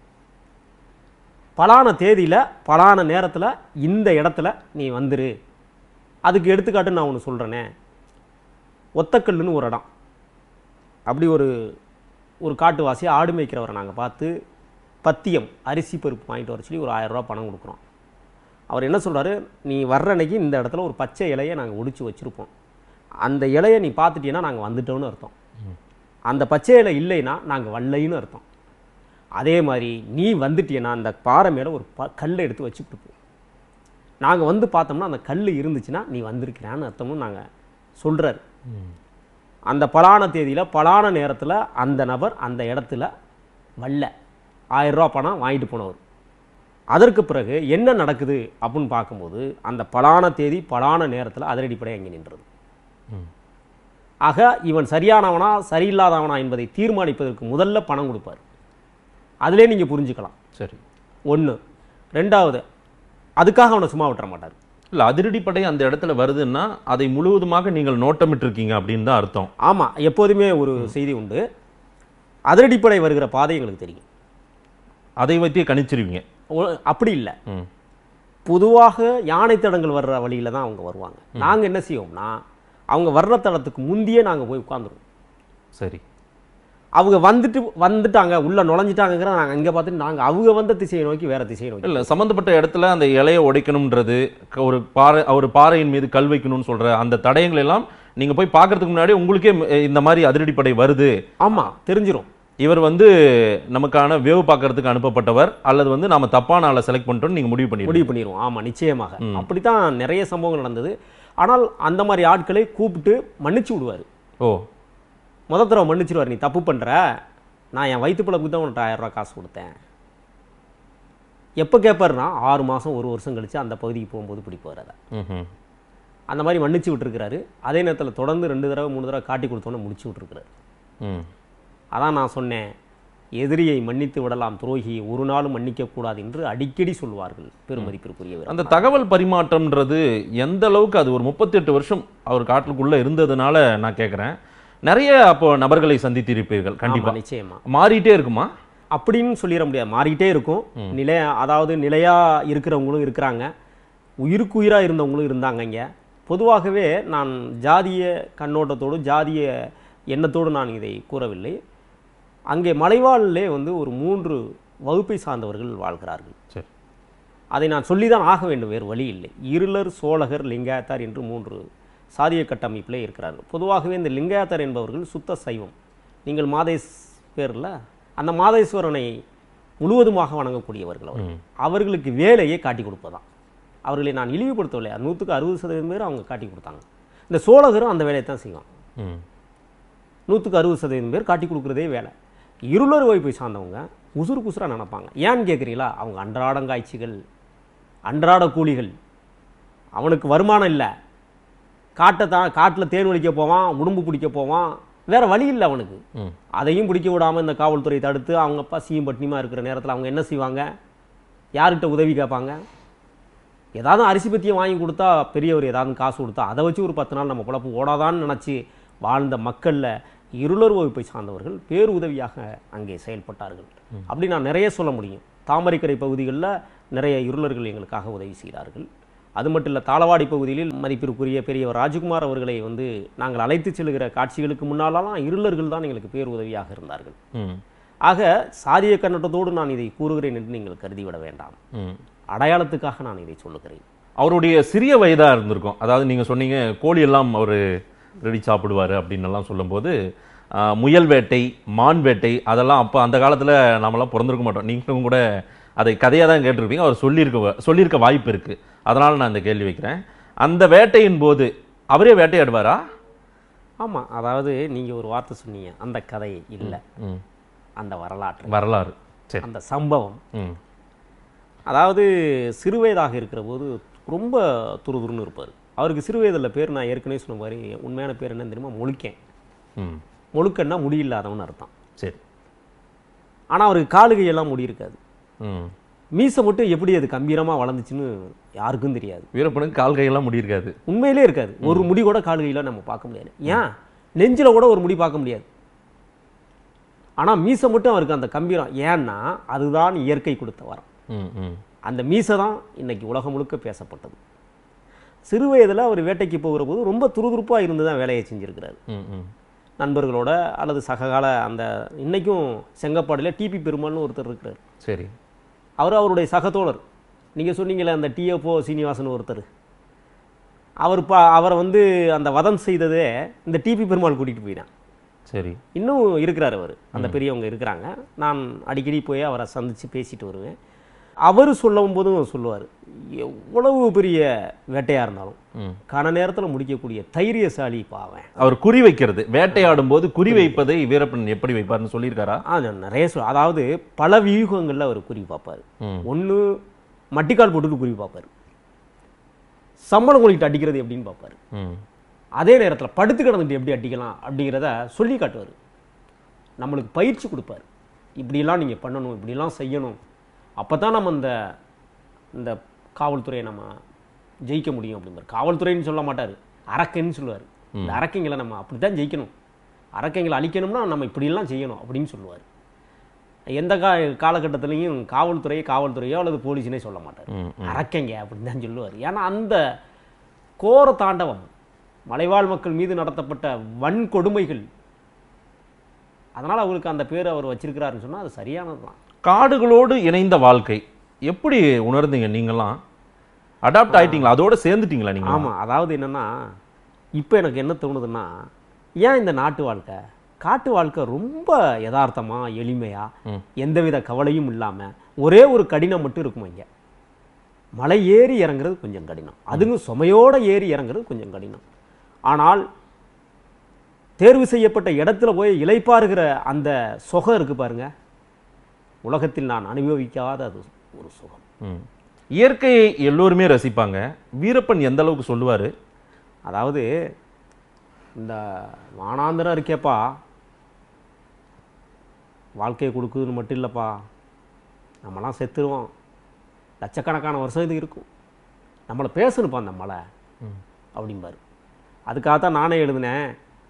பலான தேதியில் பலான நேரத்தில் இந்த இடத்துல நீ வந்துரு அதுக்கு எடுத்துக்காட்டு நான் ஒன்று சொல்கிறேனே ஒத்தக்கல்லுன்னு ஒரு இடம் அப்படி ஒரு ஒரு காட்டுவாசி ஆடு மேய்க்கிறவரை நாங்கள் பார்த்து பத்தியம் அரிசி பருப்பு வாங்கிட்டு வர சொல்லி ஒரு ஆயிரம் ரூபாய் பணம் கொடுக்குறோம் அவர் என்ன சொல்றாரு நீ வர்ற அன்னைக்கு இந்த இடத்துல ஒரு பச்சை இலையை நாங்கள் ஒடிச்சு வச்சுருப்போம் அந்த இலையை நீ பார்த்துட்டீங்கன்னா நாங்கள் வந்துட்டோம்னு அர்த்தம் அந்த பச்சை இலை இல்லைன்னா நாங்கள் வல்லைன்னு அர்த்தம் அதே மாதிரி நீ வந்துட்டீன்னா அந்த பாறை மேலே ஒரு ப கல்லை எடுத்து வச்சுக்கிட்டு போ நாங்கள் வந்து பார்த்தோம்னா அந்த கல் இருந்துச்சுன்னா நீ வந்திருக்கிறான்னு அர்த்தமும் நாங்கள் சொல்கிறாரு அந்த பலான தேதியில் பலான நேரத்தில் அந்த நபர் அந்த இடத்துல வல்ல ஆயிரம் ரூபா பணம் வாங்கிட்டு போனவர் அதற்கு பிறகு என்ன நடக்குது அப்படின்னு பார்க்கும்போது அந்த பலான தேதி பலான நேரத்தில் அதிரடிப்படை அங்கே நின்றது ஆக இவன் சரியானவனா சரியில்லாதவனா என்பதை தீர்மானிப்பதற்கு முதல்ல பணம் கொடுப்பார் அதிலே நீங்கள் புரிஞ்சுக்கலாம் சரி ஒன்று ரெண்டாவது அதுக்காக அவனை சும்மா விட்டுற மாட்டார் இல்ல அதிரடிப்படை அந்த இடத்துல வருதுன்னா அதை முழுவதுமாக நீங்கள் நோட்டமிட்டிருக்கீங்க அப்படின்னு தான் அர்த்தம் ஆமாம் எப்போதுமே ஒரு செய்தி உண்டு அதிரடிப்படை வருகிற பாதை எங்களுக்கு தெரியும் அதை வைத்தே கணிச்சிருவீங்க ஒ- அப்படி இல்லை ம் பொதுவாக யானை தடங்கள் வர்ற வழியில தான் அவங்க வருவாங்க நாங்கள் என்ன செய்வோம்னா அவங்க வர்ற தடத்துக்கு முந்தியே நாங்கள் போய் உட்காந்துருவோம் சரி அவங்க வந்துட்டு வந்துட்டாங்க உள்ள நுழைஞ்சிட்டாங்கிற நாங்கள் இங்கே பார்த்துட்டு நாங்கள் அவங்க வந்த திசையை நோக்கி வேற திசையை நோக்கி இல்ல சம்பந்தப்பட்ட இடத்துல அந்த இலையை உடைக்கணும்ன்றது க- ஒரு பாறை ஒரு பாறையின் மீது கல் வைக்கணும்னு சொல்ற அந்த தடயங்கள் எல்லாம் நீங்க போய் பார்க்கறதுக்கு முன்னாடி உங்களுக்கே ம், இந்த மாதிரி அதிரடிப்படை வருது ஆமாம் தெரிஞ்சிரும் இவர் வந்து நமக்கான வேவு பார்க்கறதுக்கு அனுப்பப்பட்டவர் அல்லது வந்து நாம தப்பான ஆளை செலக்ட் பண்ணிட்டோம்னு நீங்க முடிவு பண்ணிடுவீங்க முடிவு பண்ணிடுவோம் ஆமாம் நிச்சயமாக அப்படித்தான் நிறைய சம்பவங்கள் நடந்தது ஆனால் அந்த மாதிரி ஆட்களை கூப்பிட்டு மன்னிச்சு விடுவார் ஓ முத தடவை மன்னிச்சிருவார் நீ தப்பு பண்ற நான் என் வயிற்று பிழப்புக்கு தான் உன்கிட்ட ஆயிரம் ரூபாய் காசு கொடுத்தேன் எப்போ கேட்பாருன்னா ஆறு மாதம் ஒரு வருஷம் கழிச்சு அந்த பகுதிக்கு போகும்போது பிடிப்பார் அதை ம்ஹும். அந்த மாதிரி மன்னிச்சு விட்டுருக்கிறாரு அதே நேரத்தில் தொடர்ந்து ரெண்டு தடவை மூணு தடவை காட்டி கொடுத்தோன்னே முடிச்சு விட்டுருக்கிறாரு ம் அதான் நான் சொன்னேன் எதிரியை மன்னித்து விடலாம் துரோகியை ஒரு நாளும் மன்னிக்கக்கூடாது என்று அடிக்கடி சொல்வார்கள் பெருமதிப்பிற்குரியவர் அந்த தகவல் பரிமாற்றம்ன்றது எந்த அளவுக்கு அது ஒரு முப்பத்தெட்டு வருஷம் அவர் காட்டுக்குள்ள இருந்ததுனால நான் கேட்குறேன் நிறைய அப்போ நபர்களை சந்தித்திருப்பீர்கள் கண்டிப்பா ஆமா, நிச்சயமா மாறிட்டே இருக்குமா அப்படின்னு சொல்லிட முடியாது மாறிட்டே இருக்கும் நிலைய அதாவது நிலையா இருக்கிறவங்களும் இருக்கிறாங்க உயிருக்கு உயிராக இருந்தவங்களும் இருந்தாங்க இங்கே பொதுவாகவே நான் ஜாதிய கண்ணோட்டத்தோடு ஜாதிய எண்ணத்தோடு நான் இதை கூறவில்லை அங்கே மலைவாழிலே வந்து ஒரு மூன்று வகுப்பை சார்ந்தவர்கள் வாழ்கிறார்கள் சரி அதை நான் சொல்லிதான் ஆக வேண்டும் வேறு வழி இல்லை இருளர் சோழகர் லிங்காயத்தார் என்று மூன்று சாதிய கட்டமைப்பிலே இருக்கிறார்கள் பொதுவாகவே இந்த லிங்காயத்தார் என்பவர்கள் சுத்த சைவம் நீங்கள் மாதேஸ் பேரில் அந்த மாதேஸ்வரனை முழுவதுமாக வணங்கக்கூடியவர்கள் அவர்கள் அவர்களுக்கு வேலையை காட்டி கொடுப்பதாம் அவர்களை நான் இழிவுபடுத்தவில்லை நூற்றுக்கு அறுபது சதவீதம் பேர் அவங்க காட்டி கொடுத்தாங்க இந்த சோழகரும் அந்த வேலையை தான் செய்வான் ம் நூற்றுக்கு அறுபது சதவீதம் பேர் காட்டி கொடுக்குறதே வேலை இருளர் வகுப்பை சார்ந்தவங்க உசுறு குசுராக நினைப்பாங்க ஏன்னு கேட்குறீங்களா அவங்க அன்றாடங்காய்ச்சிகள் அன்றாட கூலிகள் அவனுக்கு வருமானம் இல்லை காட்டை தான் காட்டில் தேன் ஒழிக்க போவான் உடும்பு பிடிக்க போவான் வேற வழி இல்லை அவனுக்கு ம் அதையும் பிடிக்க விடாமல் இந்த காவல்துறை தடுத்து அவங்க அப்பா சீயும் பட்டினிமா இருக்கிற நேரத்தில் அவங்க என்ன செய்வாங்க யார்கிட்ட உதவி கேட்பாங்க ஏதாவது அரிசி பத்தியம் வாங்கி கொடுத்தா பெரியவர் ஏதாவது காசு கொடுத்தா அதை வச்சு ஒரு பத்து நாள் நம்ம பொழப்பு ஓடாதான்னு நினச்சி வாழ்ந்த மக்களில் இருளர் வகுப்பை சார்ந்தவர்கள் பேர் உதவியாக அங்கே செயல்பட்டார்கள் அப்படி நான் நிறைய சொல்ல முடியும் தாமரைக்கரை பகுதிகளில் நிறைய இருளர்கள் எங்களுக்காக உதவி செய்கிறார்கள் அது மட்டும் இல்லை தாளவாடி பகுதியில் மதிப்பிற்குரிய பெரியவர் ராஜ்குமார் அவர்களை வந்து நாங்கள் அழைத்து செல்கிற காட்சிகளுக்கு முன்னாலலாம் இருளர்கள் தான் எங்களுக்கு பேர் உதவியாக இருந்தார்கள் ம் ஆக சாதிய கண்ணோட்டத்தோடு நான் இதை கூறுகிறேன் என்று நீங்கள் கருதிவிட வேண்டாம் ம் அடையாளத்துக்காக நான் இதை சொல்லுகிறேன் அவருடைய சிறிய வயதா இருந்திருக்கும் அதாவது நீங்க சொன்னீங்க கோழி எல்லாம் அவர் ரெடி சாப்பிடுவாரு அப்படின்னு எல்லாம் சொல்லும்போது ஆ, முயல் வேட்டை மான் வேட்டை அதெல்லாம் அப்போ அந்த காலத்துல நாமெல்லாம் பிறந்திருக்க மாட்டோம் நீங்களும் கூட அதை கதையாக தான் கேட்டிருப்பீங்க அவர் சொல்லியிருக்க சொல்லியிருக்க வாய்ப்பு இருக்கு அதனால நான் இந்த கேள்வி வைக்கிறேன் அந்த வேட்டையின் போது அவரே வேட்டையாடுவாரா ஆமாம் அதாவது நீங்கள் ஒரு வார்த்தை சொன்னீங்க அந்த கதை இல்லை ம் அந்த வரலாற்று வரலாறு சரி அந்த சம்பவம் ம் அதாவது சிறுவயதாக இருக்கிற போது ரொம்ப துருதுருன்னு இருப்பார் அவருக்கு சிறுவயதில் பேர் நான் ஏற்கனவே சொன்ன மாதிரி உண்மையான பேர் என்னன்னு தெரியுமா முழுக்கேன் ம் முழுக்கன்னா முடி இல்லாதவன் அர்த்தம் சரி ஆனால் அவருக்கு காலுகையெல்லாம் முடி இருக்காது ம் மீசை மட்டும் எப்படி அது கம்பீரமாக வளர்ந்துச்சுன்னு யாருக்கும் தெரியாது வீரப்பனுக்கு கால் கையெல்லாம் முடியிருக்காது உண்மையிலே இருக்காது ஒரு முடி கூட கால்கையில் நம்ம பார்க்க முடியாது ஏன் நெஞ்சில் கூட ஒரு முடி பார்க்க முடியாது ஆனால் மீசை மட்டும் அவருக்கு அந்த கம்பீரம் ஏன்னா அதுதான் இயற்கை கொடுத்த வரம் ம் ம் அந்த மீசை தான் இன்னைக்கு உலகம் முழுக்க பேசப்பட்டது சிறு வயதில் அவர் வேட்டைக்கு போகிற போது ரொம்ப துருதுருப்பாக இருந்து தான் வேலையை செஞ்சுருக்கிறார் ம் ம் நண்பர்களோட அல்லது சககால அந்த இன்னைக்கும் செங்கப்பாடில் டிபி பெருமாள்னு ஒருத்தர் இருக்கிறார் சரி அவர் அவருடைய சகதோழர் நீங்கள் சொன்னீங்களே அந்த டிஎஃப்ஓ சீனிவாசன் ஒருத்தர் அவர் பா அவரை வந்து அந்த வதம் செய்ததே இந்த டிபி பெருமாள் கூட்டிகிட்டு போயிட்டான் சரி இன்னும் இருக்கிறார் அவர் அந்த பெரியவங்க இருக்கிறாங்க நான் அடிக்கடி போய் அவரை சந்தித்து பேசிட்டு வருவேன் அவர் சொல்லும் போதும் சொல்லுவார் எவ்வளவு பெரிய வேட்டையாக இருந்தாலும் ம் கன நேரத்தில் முடிக்கக்கூடிய தைரியசாலி பாவன் அவர் குறி வைக்கிறது வேட்டையாடும் போது குறி வைப்பதை வீரப்பன் எப்படி வைப்பார்னு சொல்லியிருக்காரா ஆ நான் நிறைய சொல் அதாவது பல வியூகங்களில் அவர் குறி பார்ப்பார் ம் ஒன்று மட்டிக்கால் போட்டுட்டு குறி பார்ப்பார் சம்பளம் கொளிட்டு அடிக்கிறது எப்படின்னு பார்ப்பார் ம் அதே நேரத்தில் படுத்து கிடந்துட்டு எப்படி அடிக்கலாம் அப்படிங்கிறத சொல்லி காட்டுவார் நம்மளுக்கு பயிற்சி கொடுப்பார் இப்படிலாம் நீங்கள் பண்ணணும் இப்படிலாம் செய்யணும் அப்போ தான் நம்ம இந்த இந்த காவல்துறையை நம்ம ஜெயிக்க முடியும் அப்படிம்பார் காவல்துறைன்னு சொல்ல மாட்டார் அரக்கைன்னு சொல்லுவார் இந்த அரக்கைங்களை நம்ம அப்படி தான் ஜெயிக்கணும் அரக்கைங்களை அழிக்கணும்னா நம்ம இப்படியெல்லாம் செய்யணும் அப்படின்னு சொல்லுவார் எந்த கா காலகட்டத்திலையும் காவல்துறையை காவல்துறையோ அல்லது போலீஸ்னே சொல்ல மாட்டார் ம் அரக்கைங்க அப்படின்னு தான் சொல்லுவார் ஏன்னா அந்த கோர தாண்டவம் மலைவாழ் மக்கள் மீது நடத்தப்பட்ட வன்கொடுமைகள் அதனால் அவருக்கு அந்த பேர் அவர் வச்சிருக்கிறாருன்னு சொன்னால் அது சரியானது தான் காடுகளோடு இணைந்த வாழ்க்கை எப்படி உணர்ந்தீங்க நீங்களாம் அடாப்ட் ஆயிட்டீங்களா அதோட சேர்ந்துட்டீங்களா நீங்க ஆமாம் அதாவது என்னென்னா இப்போ எனக்கு என்ன தோணுதுன்னா ஏன் இந்த நாட்டு வாழ்க்கை காட்டு வாழ்க்கை ரொம்ப யதார்த்தமாக எளிமையாக ம். எந்தவித கவலையும் இல்லாமல் ஒரே ஒரு கடினம் மட்டும் இருக்கும் இங்கே மலை ஏறி இறங்குறது கொஞ்சம் கடினம் அதுவும் சுமையோட ஏறி இறங்குறது கொஞ்சம் கடினம் ஆனால் தேர்வு செய்யப்பட்ட இடத்துல போய் இளைப்பாறுகிற அந்த சுகம் இருக்கு பாருங்க உலகத்தில் நான் அனுபவிக்காத அது ஒரு சுகம் ம். இயற்கையை எல்லோருமே ரசிப்பாங்க வீரப்பன் எந்த அளவுக்கு சொல்லுவாரு அதாவது இந்த வானாந்திரம் இருக்கேப்பா வாழ்க்கையை கொடுக்குதுன்னு மட்டும் இல்லைப்பா நம்மலாம் செத்துருவோம் லட்சக்கணக்கான வருஷம் இது இருக்கும் நம்மளை பேசணுப்பா அந்த மலை அப்படிம்பாரு அதுக்காகத்தான் நானே எழுதினேன்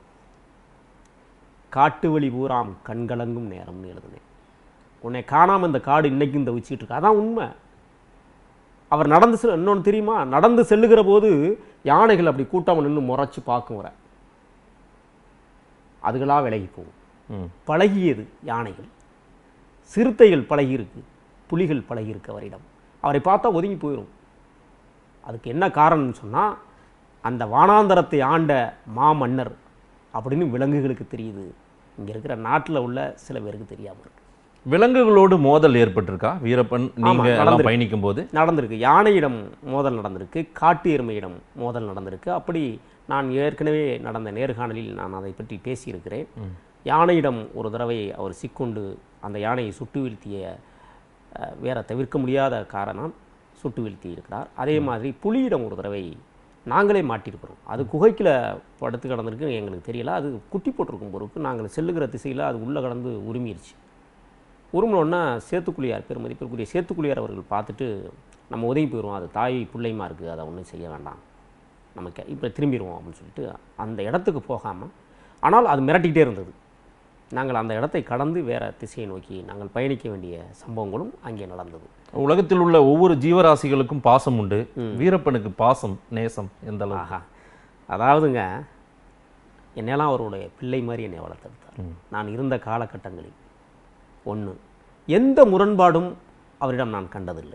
காட்டு வழி பூராம் கண்கலங்கும் நேரம்னு எழுதினேன் உன்னை காணாம இந்த காடு இன்னைக்கும் இந்த வச்சுக்கிட்டு இருக்கு அதான் உண்மை அவர் நடந்து செல் இன்னொன்று தெரியுமா நடந்து செல்லுகிற போது யானைகள் அப்படி கூட்டமாக நின்று முறைச்சு பார்க்கும் வர அதுகளா விலகி போகும் ம். பழகியது யானைகள் சிறுத்தைகள் பழகியிருக்கு புலிகள் பழகியிருக்கு அவரிடம் அவரை பார்த்தா ஒதுங்கி போயிடும் அதுக்கு என்ன காரணம்னு சொன்னால் அந்த வானாந்தரத்தை ஆண்ட மாமன்னர் அப்படின்னு விலங்குகளுக்கு தெரியுது இங்கே இருக்கிற நாட்டில் உள்ள சில பேருக்கு தெரியாமல் இருக்கு விலங்குகளோடு மோதல் ஏற்பட்டிருக்கா வீரப்பன் நீங்க எல்லாம் நடந்திருக்கு. பயணிக்கும் போது நடந்திருக்கு யானையிடம் மோதல் நடந்திருக்கு காட்டு எருமையிடம் மோதல் நடந்திருக்கு அப்படி நான் ஏற்கனவே நடந்த நேர்காணலில் நான் அதை பற்றி பேசியிருக்கிறேன் யானையிடம் ஒரு தடவை அவர் சிக்கொண்டு அந்த யானையை சுட்டு வீழ்த்திய அஹ், வேற தவிர்க்க முடியாத காரணம் சுட்டு வீழ்த்தி இருக்கிறார் அதே மாதிரி புலியிடம் ஒரு தடவை நாங்களே மாட்டியிருக்கிறோம் அது குகைக்குள்ள படுத்து கிடந்திருக்கு எங்களுக்கு தெரியல அது குட்டி போட்டிருக்கும் பொறுப்பு நாங்கள் செல்லுகிற திசையில் அது உள்ளே கடந்து உரிமிருச்சு உருமினோன்னா சேத்துக்குழியார் பெருமதிப்பிற்குரிய சேத்துக்குழியார் அவர்கள் பார்த்துட்டு நம்ம உதவி போயிடுவோம் அது தாய் பிள்ளைமா இருக்குது அதை ஒன்றும் செய்ய வேண்டாம் நமக்கு இப்போ திரும்பிடுவோம் அப்படின்னு சொல்லிட்டு அந்த இடத்துக்கு போகாமல் ஆனால் அது மிரட்டிக்கிட்டே இருந்தது நாங்கள் அந்த இடத்தை கடந்து வேற திசையை நோக்கி நாங்கள் பயணிக்க வேண்டிய சம்பவங்களும் அங்கே நடந்தது உலகத்தில் உள்ள ஒவ்வொரு ஜீவராசிகளுக்கும் பாசம் உண்டு வீரப்பனுக்கு பாசம் நேசம் எந்த அளவு ஆஹா அதாவதுங்க என்னெல்லாம் அவருடைய பிள்ளை மாதிரி என்னை வளர்த்தெடுத்தார் நான் இருந்த காலகட்டங்களில் ஒன்று எந்த முரண்பாடும் அவரிடம் நான் கண்டதில்லை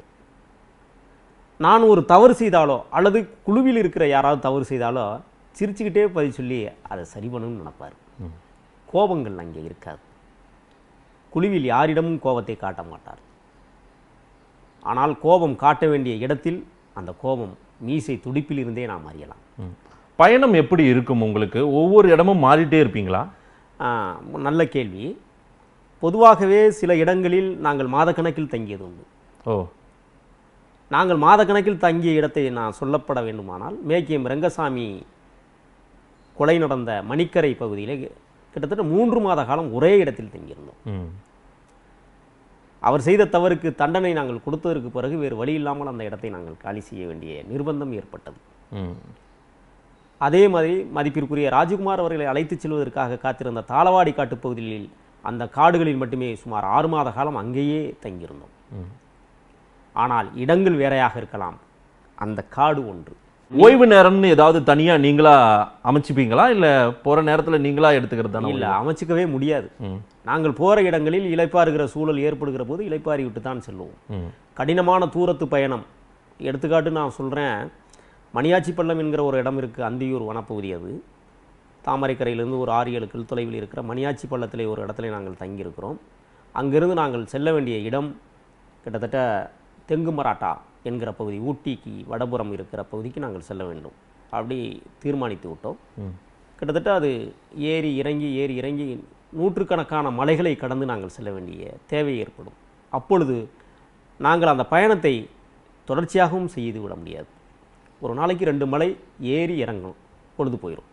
நான் ஒரு தவறு செய்தாலோ அல்லது குழுவில் இருக்கிற யாராவது தவறு செய்தாலோ சிரிச்சுக்கிட்டே பதில் சொல்லி அதை சரி பண்ணணும்னு நினைப்பார் கோபங்கள் அங்கே இருக்காது குழுவில் யாரிடமும் கோபத்தை காட்ட மாட்டார் ஆனால் கோபம் காட்ட வேண்டிய இடத்தில் அந்த கோபம் மீசை துடிப்பில் இருந்தே நாம் அறியலாம் ம். பயணம் எப்படி இருக்கும் உங்களுக்கு ஒவ்வொரு இடமும் மாறிட்டே இருப்பீங்களா ஆ, நல்ல கேள்வி பொதுவாகவே சில இடங்களில் நாங்கள் மாதக்கணக்கில் தங்கியது உண்டு ஓ நாங்கள் மாதக்கணக்கில் தங்கிய இடத்தை நான் சொல்லப்பட வேண்டுமானால் மேக்கியம் ரங்கசாமி கொலை நடந்த மணிக்கரை பகுதியிலே கிட்டத்தட்ட மூன்று மாத காலம் ஒரே இடத்தில் தங்கியிருந்தோம் ம் அவர் செய்த தவறுக்கு தண்டனை நாங்கள் கொடுத்ததற்கு பிறகு வேறு வழி இல்லாமல் அந்த இடத்தை நாங்கள் காலி செய்ய வேண்டிய நிர்பந்தம் ஏற்பட்டது ம் அதே மாதிரி மதிப்பிற்குரிய ராஜகுமார் அவர்களை அழைத்துச் செல்வதற்காக காத்திருந்த தாளவாடி காட்டுப் பகுதிகளில் அந்த காடுகளில் மட்டுமே சுமார் ஆறு மாத காலம் அங்கேயே தங்கியிருந்தோம் ம். ஆனால் இடங்கள் வேறையாக இருக்கலாம் அந்த காடு ஒன்று ஓய்வு நேரம்னு ஏதாவது தனியா நீங்களா அமைச்சுப்பீங்களா இல்ல போற நேரத்துல நீங்களா எடுத்துக்கிறது தானே இல்லை அமைச்சுக்கவே முடியாது ம் நாங்கள் போகிற இடங்களில் இளைப்பாறுகிற சூழல் ஏற்படுகிற போது இளைப்பாரி விட்டு தான் செல்லுவோம் ம் கடினமான தூரத்து பயணம் எடுத்துக்காட்டு நான் சொல்கிறேன் மணியாச்சி பள்ளம் என்கிற ஒரு இடம் இருக்குது அந்தியூர் வனப்பகுதி அது தாமரைக்கரையிலிருந்து ஒரு ஆறு ஏழு கில் தொலைவில் இருக்கிற மணியாச்சி பள்ளத்திலே ஒரு இடத்துல நாங்கள் தங்கியிருக்கிறோம் அங்கிருந்து நாங்கள் செல்ல வேண்டிய இடம் கிட்டத்தட்ட தெங்கு மராட்டா என்கிற பகுதி ஊட்டிக்கு வடபுறம் இருக்கிற பகுதிக்கு நாங்கள் செல்ல வேண்டும் அப்படி தீர்மானித்து விட்டோம் ம் கிட்டத்தட்ட அது ஏறி இறங்கி ஏறி இறங்கி நூற்றுக்கணக்கான மலைகளை கடந்து நாங்கள் செல்ல வேண்டிய தேவை ஏற்படும் அப்பொழுது நாங்கள் அந்த பயணத்தை தொடர்ச்சியாகவும் செய்து விட முடியாது ஒரு நாளைக்கு ரெண்டு மலை ஏறி இறங்கணும் பொழுது போயிடும்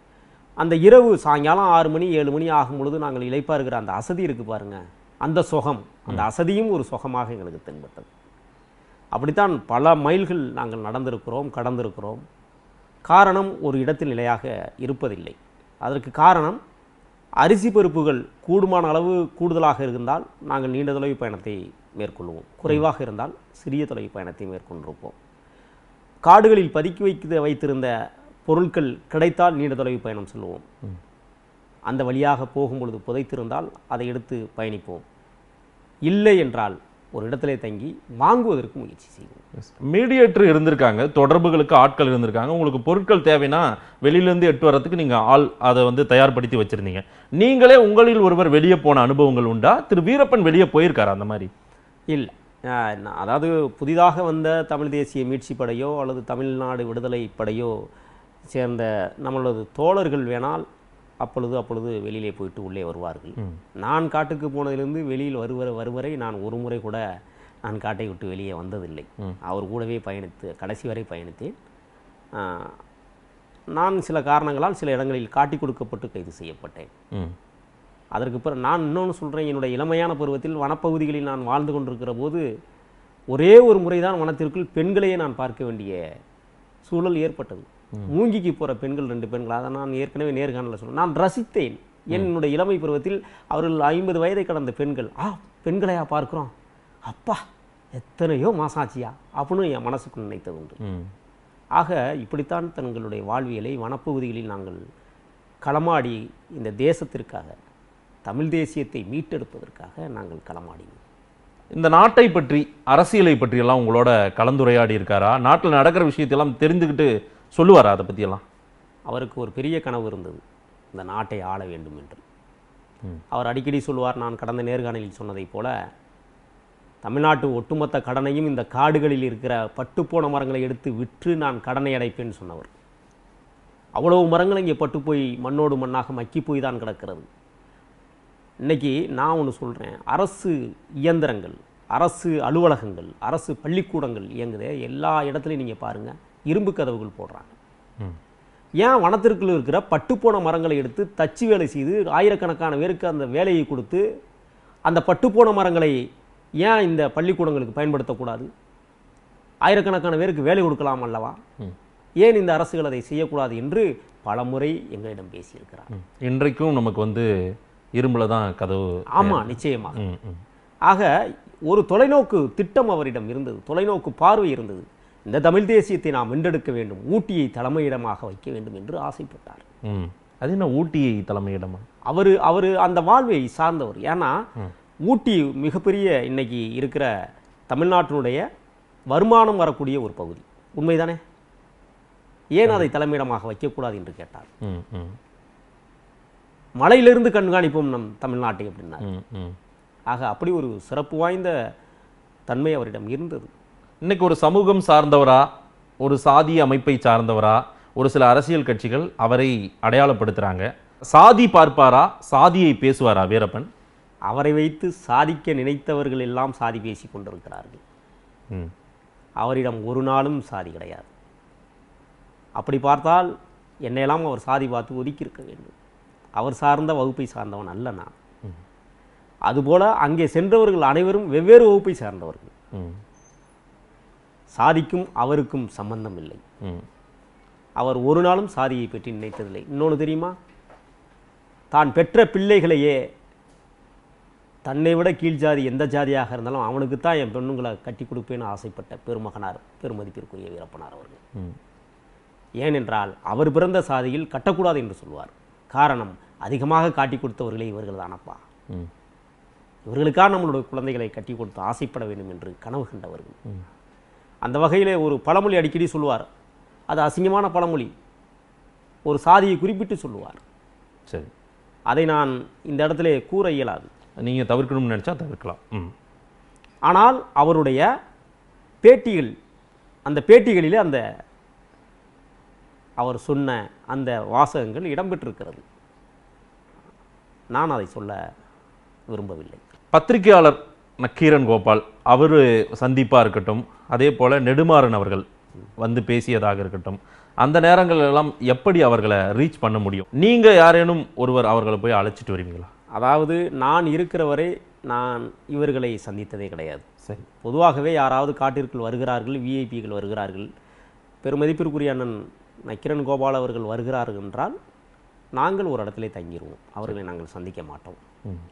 அந்த இரவு சாயங்காலம் ஆறு மணி ஏழு மணி ஆகும் பொழுது நாங்கள் இளைப்பாருகிற அந்த அசதி இருக்குது பாருங்க அந்த சுகம் அந்த அசதியும் ஒரு சுகமாக எங்களுக்கு தென்பட்டது அப்படித்தான் பல மைல்கள் நாங்கள் நடந்திருக்கிறோம் கடந்திருக்கிறோம் காரணம் ஒரு இடத்தில் நிலையாக இருப்பதில்லை அதற்கு காரணம் அரிசி பருப்புகள் கூடுமான அளவு கூடுதலாக இருந்தால் நாங்கள் நீண்ட தொலைவு பயணத்தை மேற்கொள்வோம் குறைவாக இருந்தால் சிறிய தொலைவு பயணத்தை மேற்கொண்டிருப்போம் காடுகளில் பதுக்கி வைத்து வைத்திருந்த பொருட்கள் கிடைத்தால் நீண்ட தொலைவு பயணம் செல்வோம் அந்த வழியாக போகும்பொழுது புதைத்திருந்தால் அதை எடுத்து பயணிப்போம் இல்லை என்றால் ஒரு இடத்திலே தங்கி வாங்குவதற்கு முயற்சி செய்வோம் மீடியேட்டர் இருந்திருக்காங்க தொடர்புகளுக்கு ஆட்கள் இருந்திருக்காங்க உங்களுக்கு பொருட்கள் தேவைன்னா வெளியிலேருந்து எட்டு வரதுக்கு நீங்க ஆள் அதை வந்து தயார்படுத்தி வச்சிருந்தீங்க நீங்களே உங்களில் ஒருவர் வெளியே போன அனுபவங்கள் உண்டா திரு வீரப்பன் வெளியே போயிருக்காரு அந்த மாதிரி இல்லை அதாவது புதிதாக வந்த தமிழ் தேசிய மீட்சி படையோ அல்லது தமிழ்நாடு விடுதலை படையோ சேர்ந்த நம்மளது தோழர்கள் வேணால் அப்பொழுது அப்பொழுது வெளியிலே போயிட்டு உள்ளே வருவார்கள் நான் காட்டுக்கு போனதிலிருந்து வெளியில் வருவர வருவரை நான் ஒரு முறை கூட நான் காட்டை விட்டு வெளியே வந்ததில்லை அவர் கூடவே பயணித்து கடைசி வரை பயணித்தேன் ஆ, நான் சில காரணங்களால் சில இடங்களில் காட்டி கொடுக்கப்பட்டு கைது செய்யப்பட்டேன் ம் அதற்கு பிறகு நான் இன்னொன்று சொல்கிறேன் என்னுடைய இளமையான பருவத்தில் வனப்பகுதிகளில் நான் வாழ்ந்து கொண்டிருக்கிற போது ஒரே ஒரு முறைதான் வனத்திற்குள் பெண்களையே நான் பார்க்க வேண்டிய சூழல் ஏற்பட்டது மூங்கிக்கு போகிற பெண்கள் ரெண்டு பெண்கள் அதை நான் ஏற்கனவே நேர்காணலில் சொன்னேன் நான் ரசித்தேன் என்னுடைய இளமை பருவத்தில் அவர்கள் ஐம்பது வயதை கடந்த பெண்கள் ஆ பெண்களையா பார்க்குறோம் அப்பா எத்தனையோ மாசாச்சியா அப்படின்னு என் மனசுக்குள் நினைத்தது உண்டு ம் ஆக இப்படித்தான் தங்களுடைய வாழ்வியலை வனப்பகுதிகளில் நாங்கள் களமாடி இந்த தேசத்திற்காக தமிழ் தேசியத்தை மீட்டெடுப்பதற்காக நாங்கள் களமாடினோம் இந்த நாட்டை பற்றி அரசியலை பற்றியெல்லாம் உங்களோட கலந்துரையாடி இருக்காரா நாட்டில் நடக்கிற விஷயத்தையெல்லாம் தெரிந்துக்கிட்டு சொல்லுவாரா அதை பற்றியெல்லாம் அவருக்கு ஒரு பெரிய கனவு இருந்தது இந்த நாட்டை ஆள வேண்டும் என்று அவர் அடிக்கடி சொல்லுவார் நான் கடந்த நேர்காணலில் சொன்னதைப் போல தமிழ்நாட்டு ஒட்டுமொத்த கடனையும் இந்த காடுகளில் இருக்கிற பட்டுப்போன மரங்களை எடுத்து விற்று நான் கடனை அடைப்பேன்னு சொன்னவர் அவ்வளவு மரங்கள் இங்கே பட்டு போய் மண்ணோடு மண்ணாக மக்கி போய் தான் கிடக்கிறது இன்னைக்கு நான் ஒன்று சொல்கிறேன் அரசு இயந்திரங்கள் அரசு அலுவலகங்கள் அரசு பள்ளிக்கூடங்கள் இயங்குதே எல்லா இடத்துலையும் நீங்கள் பாருங்கள் இரும்பு கதவுகள் போடுறாங்க ம். ஏன் வனத்திற்குள் இருக்கிற பட்டுப்போன மரங்களை எடுத்து தச்சு வேலை செய்து ஆயிரக்கணக்கான பேருக்கு அந்த வேலையை கொடுத்து அந்த பட்டுப்போன மரங்களை ஏன் இந்த பள்ளிக்கூடங்களுக்கு பயன்படுத்தக்கூடாது ஆயிரக்கணக்கான பேருக்கு வேலை கொடுக்கலாம் அல்லவா ம். ஏன் இந்த அரசுகள் அதை செய்யக்கூடாது என்று பலமுறை எங்களிடம் பேசியிருக்கிறார் ம். இன்றைக்கும் நமக்கு வந்து இரும்புல தான் கதவு ஆமா நிச்சயமாக ம், ம். ஆக ஒரு தொலைநோக்கு திட்டம் அவரிடம் இருந்தது தொலைநோக்கு பார்வை இருந்தது இந்த தமிழ் தேசியத்தை நாம் வென்றெடுக்க வேண்டும் ஊட்டியை தலைமையிடமாக வைக்க வேண்டும் என்று ஆசைப்பட்டார் ம். அது என்ன ஊட்டியை தலைமையிடமா அவர் அவர் அந்த வாழ்வை சார்ந்தவர் ஏன்னா ஊட்டி மிகப்பெரிய இன்னைக்கு இருக்கிற தமிழ்நாட்டினுடைய வருமானம் வரக்கூடிய ஒரு பகுதி உண்மைதானே ஏன் அதை தலைமையிடமாக வைக்கக்கூடாது என்று கேட்டார் ம், ம், மலையிலிருந்து கண்காணிப்போம் நம் தமிழ்நாட்டை அப்படின்னார் ம், ம். ஆக அப்படி ஒரு சிறப்பு வாய்ந்த தன்மை அவரிடம் இருந்தது இன்னைக்கு ஒரு சமூகம் சார்ந்தவரா ஒரு சாதி அமைப்பை சார்ந்தவரா ஒரு சில அரசியல் கட்சிகள் அவரை அடையாளப்படுத்துறாங்க சாதி பார்ப்பாரா சாதியை பேசுவாரா வீரப்பன் அவரை வைத்து சாதிக்க நினைத்தவர்கள் எல்லாம் சாதி பேசிக் கொண்டிருக்கிறார்கள் ம். அவரிடம் ஒரு நாளும் சாதி கிடையாது அப்படி பார்த்தால் என்னையெல்லாம் அவர் சாதி பார்த்து ஒதுக்கியிருக்க வேண்டும் அவர் சார்ந்த வகுப்பை சார்ந்தவன் அல்ல நான் அதுபோல அங்கே சென்றவர்கள் அனைவரும் வெவ்வேறு வகுப்பை சார்ந்தவர்கள் ம், சாதிக்கும் அவருக்கும் சம்பந்தம் இல்லை ம். அவர் ஒரு நாளும் சாதியை பற்றி நினைத்ததில்லை இன்னொன்று தெரியுமா தான் பெற்ற பிள்ளைகளையே தன்னை விட கீழ் ஜாதி எந்த ஜாதியாக இருந்தாலும் அவனுக்கு தான் என் பெண்ணுங்களை கட்டி கொடுப்பேன்னு ஆசைப்பட்ட பெருமகனார் பெருமதிப்பிற்குரிய வீரப்பனார் அவர்கள் ம். ஏனென்றால் அவர் பிறந்த சாதியில் கட்டக்கூடாது என்று சொல்வார் காரணம் அதிகமாக காட்டி கொடுத்தவர்களே இவர்கள் தானப்பா ம். இவர்களுக்காக நம்மளுடைய குழந்தைகளை கட்டி கொடுத்து ஆசைப்பட வேண்டும் என்று கனவு கண்டவர்கள் அந்த வகையிலே ஒரு பழமொழி அடிக்கடி சொல்லுவார் அது அசிங்கமான பழமொழி ஒரு சாதியை குறிப்பிட்டு சொல்லுவார் சரி அதை நான் இந்த இடத்திலே கூற இயலாது நீங்க தவிர்க்கணும்னு நினைச்சா தவிர்க்கலாம் ம் ஆனால் அவருடைய பேட்டிகள் அந்த பேட்டிகளிலே அந்த அவர் சொன்ன அந்த வாசகங்கள் இடம்பெற்றிருக்கிறது நான் அதை சொல்ல விரும்பவில்லை பத்திரிகையாளர் நக்கீரன் கோபால் அவர் சந்திப்பா இருக்கட்டும் அதே போல நெடுமாறன் அவர்கள் வந்து பேசியதாக இருக்கட்டும் அந்த நேரங்கள் எல்லாம் எப்படி அவர்களை ரீச் பண்ண முடியும் நீங்க யாரேனும் ஒருவர் அவர்களை போய் அழைச்சிட்டு வருவீங்களா அதாவது நான் இருக்கிற வரை நான் இவர்களை சந்தித்ததே கிடையாது சரி பொதுவாகவே யாராவது காட்டிற்குள் வருகிறார்கள் விஐபிகள் வருகிறார்கள் பெருமதிப்பிற்குரிய அண்ணன் நக்கிரன் கோபால் அவர்கள் வருகிறார்கள் என்றால் நாங்கள் ஒரு இடத்திலே தங்கிடுவோம் அவர்களை நாங்கள் சந்திக்க மாட்டோம் ம்.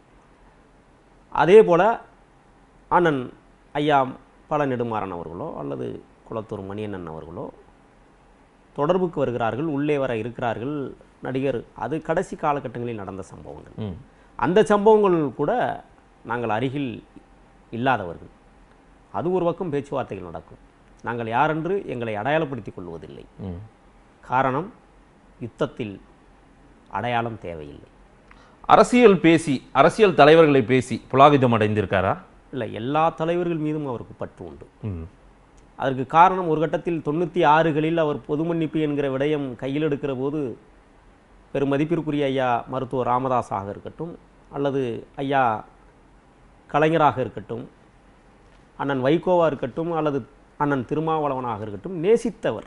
அதே போல் அண்ணன் ஐயா பல நெடுமாறன் அவர்களோ அல்லது குளத்தூர் மணியண்ணன் அவர்களோ தொடர்புக்கு வருகிறார்கள் உள்ளே வர இருக்கிறார்கள் நடிகர் அது கடைசி காலகட்டங்களில் நடந்த சம்பவங்கள் ம் அந்த சம்பவங்கள் கூட நாங்கள் அருகில் இல்லாதவர்கள் அது ஒரு பக்கம் பேச்சுவார்த்தைகள் நடக்கும் நாங்கள் யாரென்று எங்களை அடையாளப்படுத்திக் கொள்வதில்லை ம் காரணம் யுத்தத்தில் அடையாளம் தேவையில்லை அரசியல் பேசி அரசியல் தலைவர்களை பேசி புலாகிதம் அடைந்திருக்காரா இல்லை எல்லா தலைவர்கள் மீதும் அவருக்கு பற்று உண்டு ம் அதற்கு காரணம் ஒரு கட்டத்தில் தொண்ணூற்றி ஆறுகளில் அவர் பொது மன்னிப்பு என்கிற விடயம் கையில் எடுக்கிற போது பெரும் மதிப்பிற்குரிய ஐயா மருத்துவர் ராமதாஸாக இருக்கட்டும் அல்லது ஐயா கலைஞராக இருக்கட்டும் அண்ணன் வைகோவா இருக்கட்டும் அல்லது அண்ணன் திருமாவளவனாக இருக்கட்டும் நேசித்தவர்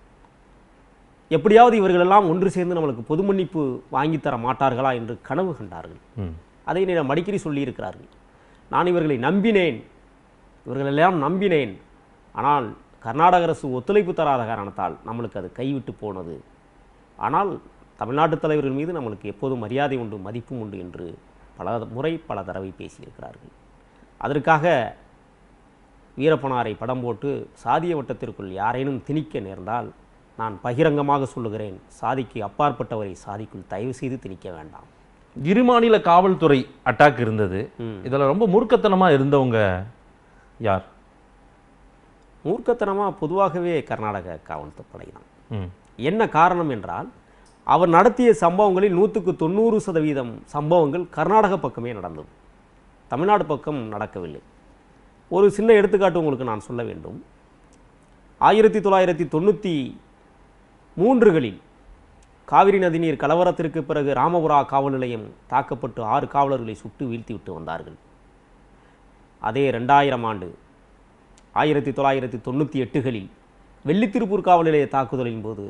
எப்படியாவது இவர்களெல்லாம் ஒன்று சேர்ந்து நம்மளுக்கு பொது மன்னிப்பு வாங்கித் தர மாட்டார்களா என்று கனவு கண்டார்கள் ம் அதை என்னிடம் அடிக்கடி சொல்லியிருக்கிறார்கள் நான் இவர்களை நம்பினேன் இவர்களெல்லாம் நம்பினேன் ஆனால் கர்நாடக அரசு ஒத்துழைப்பு தராத காரணத்தால் நம்மளுக்கு அது கைவிட்டு போனது ஆனால் தமிழ்நாட்டு தலைவர்கள் மீது நம்மளுக்கு எப்போதும் மரியாதை உண்டு மதிப்பும் உண்டு என்று பல முறை பல தடவை பேசியிருக்கிறார்கள் அதற்காக வீரப்பனாரை படம் போட்டு சாதிய வட்டத்திற்குள் யாரேனும் திணிக்க நேர்ந்தால் நான் பகிரங்கமாக சொல்லுகிறேன் சாதிக்கு அப்பாற்பட்டவரை சாதிக்குள் தயவு செய்து திணிக்க வேண்டாம் இருமாநில காவல்துறை அட்டாக் இருந்தது ம். இதுல ரொம்ப மூர்க்கத்தனமா இருந்தவங்க யார் மூர்க்கத்தனமாக பொதுவாகவே கர்நாடக காவல்துறை தான் ம். என்ன காரணம் என்றால் அவர் நடத்திய சம்பவங்களில் நூற்றுக்கு தொண்ணூறு சதவீதம் சம்பவங்கள் கர்நாடக பக்கமே நடந்தது தமிழ்நாடு பக்கம் நடக்கவில்லை ஒரு சின்ன எடுத்துக்காட்டு உங்களுக்கு நான் சொல்ல வேண்டும் ஆயிரத்தி தொள்ளாயிரத்தி தொண்ணூற்றி மூன்றுகளில் காவிரி நதிநீர் கலவரத்திற்கு பிறகு ராமபுரா காவல் நிலையம் தாக்கப்பட்டு ஆறு காவலர்களை சுட்டு வீழ்த்தி விட்டு வந்தார்கள் அதே ரெண்டாயிரம் ஆண்டு ஆயிரத்தி தொள்ளாயிரத்தி தொண்ணூற்றி எட்டுகளில் வெள்ளித்திருப்பூர் காவல் நிலைய தாக்குதலின் போது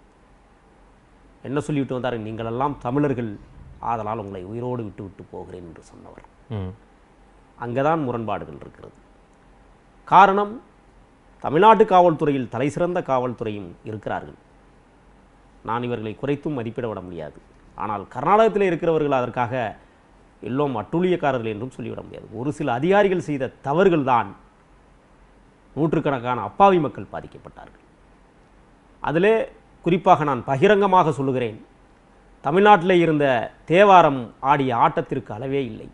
என்ன சொல்லிவிட்டு வந்தார் நீங்களெல்லாம் தமிழர்கள் ஆதலால் உங்களை உயிரோடு விட்டு விட்டு போகிறேன் என்று சொன்னவர் ம். அங்கதான் முரண்பாடுகள் இருக்கிறது காரணம் தமிழ்நாட்டு காவல்துறையில் தலைசிறந்த காவல்துறையும் இருக்கிறார்கள் நான் இவர்களை குறைத்தும் மதிப்பிட விட முடியாது ஆனால் கர்நாடகத்தில் இருக்கிறவர்கள் அதற்காக எல்லோரும் அட்டூழியக்காரர்கள் என்றும் சொல்லிவிட முடியாது ஒரு சில அதிகாரிகள் செய்த தவறுகள் தான் நூற்றுக்கணக்கான அப்பாவி மக்கள் பாதிக்கப்பட்டார்கள் அதிலே குறிப்பாக நான் பகிரங்கமாக சொல்லுகிறேன் தமிழ்நாட்டில் இருந்த தேவாரம் ஆடிய ஆட்டத்திற்கு அளவே இல்லை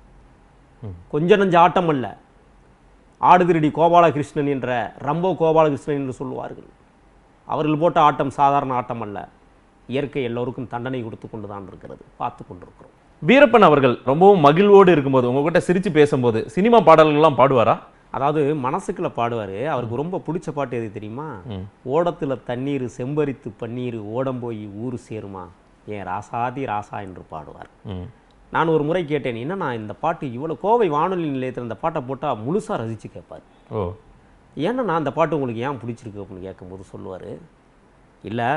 கொஞ்ச நஞ்ச ஆட்டம் அல்ல ஆடுதிரடி கோபாலகிருஷ்ணன் என்ற ரம்போ கோபாலகிருஷ்ணன் என்று சொல்லுவார்கள் அவர்கள் போட்ட ஆட்டம் சாதாரண ஆட்டம் அல்ல இயற்கை எல்லோருக்கும் தண்டனை கொடுத்து கொண்டு தான் இருக்கிறது பார்த்து கொண்டிருக்கிறோம் வீரப்பன் அவர்கள் ரொம்பவும் மகிழ்வோடு இருக்கும்போது உங்ககிட்ட சிரிச்சு பேசும்போது சினிமா பாடல்கள்லாம் பாடுவாரா அதாவது மனசுக்குள்ள பாடுவார் அவருக்கு ரொம்ப பிடிச்ச பாட்டு எது தெரியுமா ஓடத்துல தண்ணீர் செம்பரித்து பன்னீர் ஓடம் போய் ஊர் சேருமா ஏன் ராசாதி ராசா என்று பாடுவார் ம். நான் ஒரு முறை கேட்டேன் என்னண்ணா இந்த பாட்டு இவ்வளோ கோவை வானொலி நிலையத்தில் இந்த பாட்டை போட்டால் முழுசாக ரசித்து கேட்பார் ஓ ஏன்னா நான் அந்த பாட்டு உங்களுக்கு ஏன் பிடிச்சிருக்கு அப்படின்னு கேட்கும்போது சொல்லுவார் இல்லை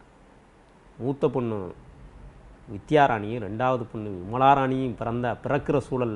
மூத்த பொண்ணு வித்யாராணியும் ரெண்டாவது பொண்ணு விமலாராணியும் பிறந்த பிறக்கிற சூழல்ல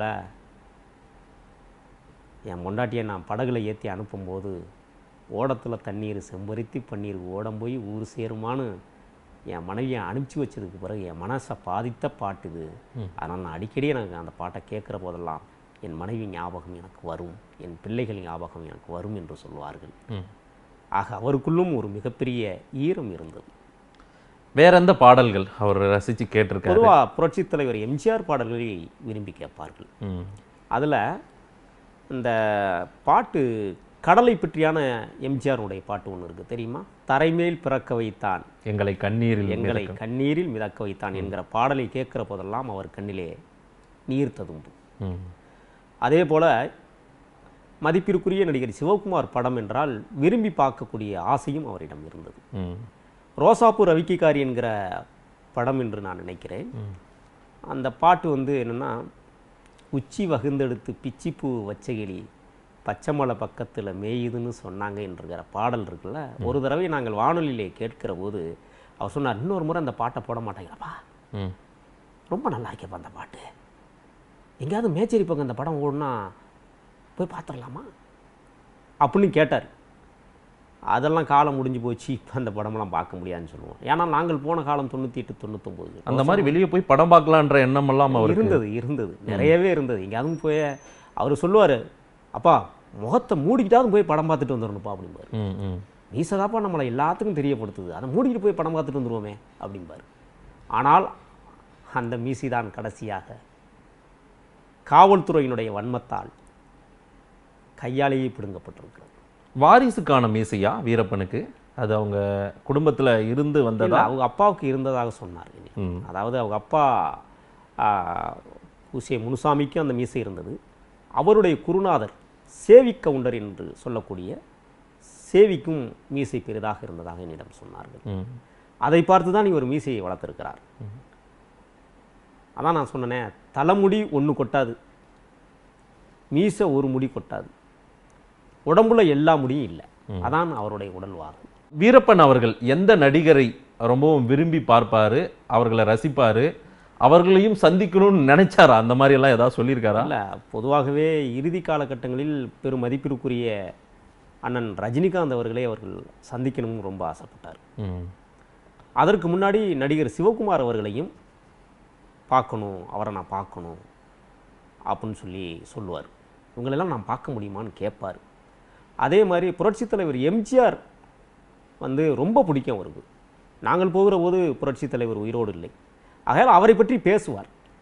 என் பொண்டாட்டியை நான் படகுல ஏற்றி அனுப்பும்போது ஓடத்தில் தண்ணீர் செம்பருத்தி பன்னீர் ஓடம் போய் ஊர் சேருமான்னு என் மனைவியை அனுப்பிச்சி வச்சதுக்கு பிறகு என் மனசை பாதித்த பாட்டு இது அதனால் நான் அடிக்கடி எனக்கு அந்த பாட்டை கேட்குற போதெல்லாம் என் மனைவி ஞாபகம் எனக்கு வரும் என் பிள்ளைகள் ஞாபகம் எனக்கு வரும் என்று சொல்வார்கள் ம். ஆக அவருக்குள்ளும் ஒரு மிகப்பெரிய ஈரம் இருந்தது வேற எந்த பாடல்கள் அவர் ரசிச்சு கேட்டிருக்காரு பொதுவாக புரட்சித் தலைவர் எம்ஜிஆர் பாடல்களை விரும்பி கேட்பார்கள் ம். அதில் இந்த பாட்டு கடலை பற்றியான எம்ஜிஆருடைய பாட்டு ஒன்று இருக்குது தெரியுமா தரைமேல் பிறக்க வைத்தான் எங்களை கண்ணீரில் எங்களை மிதக்க- கண்ணீரில் மிதக்க வைத்தான் என்கிற பாடலை கேட்கிற போதெல்லாம் அவர் கண்ணிலே நீர் ததும்பும் ம். அதே போல் மதிப்பிற்குரிய நடிகர் சிவகுமார் படம் என்றால் விரும்பி பார்க்கக்கூடிய ஆசையும் அவரிடம் இருந்தது ம். ரோசாப்பூ ரவிக்கிகாரி என்கிற படம் என்று நான் நினைக்கிறேன் அந்த பாட்டு வந்து என்னென்னா உச்சி வகுந்தெடுத்து பிச்சிப்பூ வச்சகிளி பச்சைமலை பக்கத்தில் மேயுதுன்னு சொன்னாங்க என்கிற பாடல் இருக்குல்ல ஒரு தடவை நாங்கள் வானொலியிலே கேட்கிற போது அவர் சொன்னார் இன்னொரு முறை அந்த பாட்டை போட மாட்டேங்கிறப்பா ம். ரொம்ப நல்லா இருக்கேப்பா அந்த பாட்டு எங்கேயாவது மேச்சேரி பக்கம் அந்த படம் ஓடுனா போய் பார்த்துடலாமா அப்படின்னு கேட்டார் அதெல்லாம் காலம் முடிஞ்சு போச்சு இப்போ அந்த படமெல்லாம் பார்க்க முடியாதுன்னு சொல்லுவோம் ஏன்னா நாங்கள் போன காலம் தொண்ணூற்றி எட்டு தொண்ணூத்தொம்பது அந்த மாதிரி வெளியே போய் படம் பார்க்கலான்ற எண்ணம் எல்லாம் அவருக்கு இருந்தது இருந்தது நிறையவே இருந்தது எங்கேயாவது போய் அவர் சொல்லுவார் அப்பா முகத்தை மூடிக்கிட்டாவது போய் படம் பார்த்துட்டு வந்துடணும்ப்பா அப்படிம்பாரு ம், ம். மீசதாப்பா நம்மளை எல்லாத்துக்கும் தெரியப்படுத்துது அதை மூடிக்கிட்டு போய் படம் பார்த்துட்டு வந்துருவோமே அப்படிம்பாரு ஆனால் அந்த மீசி தான் கடைசியாக காவல்துறையினுடைய வன்மத்தால் கையாலேயே பிடுங்கப்பட்டிருக்கிறது வாரிசுக்கான மீசையா வீரப்பனுக்கு அது அவங்க குடும்பத்துல இருந்து இல்ல, வந்ததா அவங்க அப்பாவுக்கு இருந்ததாக சொன்னார் ம். அதாவது அவங்க அப்பா ஆ, பூசிய முனுசாமிக்கும் அந்த மீசை இருந்தது அவருடைய குருநாதர் சேவி கவுண்டர் என்று சொல்லக்கூடிய சேவிக்கும் மீசை பெரிதாக இருந்ததாக என்னிடம் சொன்னார்கள் ம். அதை பார்த்து தான் இவர் மீசையை வளர்த்திருக்கிறார் அதான் நான் சொன்னேனே தலைமுடி ஒன்று கொட்டாது மீசை ஒரு முடி கொட்டாது உடம்புல எல்லா முடியும் இல்லை அதான் அவருடைய உடல் வாகம் வீரப்பன் அவர்கள் எந்த நடிகரை ரொம்பவும் விரும்பி பார்ப்பாரு அவர்களை ரசிப்பாரு அவர்களையும் சந்திக்கணும்னு நினைச்சாரா அந்த மாதிரி எல்லாம் ஏதாவது சொல்லியிருக்காரா இல்ல பொதுவாகவே இறுதி காலகட்டங்களில் பெரும் மதிப்பிற்குரிய அண்ணன் ரஜினிகாந்த் அவர்களை அவர்கள் சந்திக்கணும்னு ரொம்ப ஆசைப்பட்டார் ம். அதற்கு முன்னாடி நடிகர் சிவகுமார் அவர்களையும் பார்க்கணும் அவரை நான் பார்க்கணும் அப்படின்னு சொல்லி சொல்லுவார் இவங்களெல்லாம் நான் பார்க்க முடியுமான்னு கேட்பார் அதே மாதிரி புரட்சித் தலைவர் எம்ஜிஆர் வந்து ரொம்ப பிடிக்கும் அவருக்கு நாங்கள் போகிற போது புரட்சித் தலைவர் உயிரோடு இல்லை ஆகையால் அவரை பற்றி பேசுவார்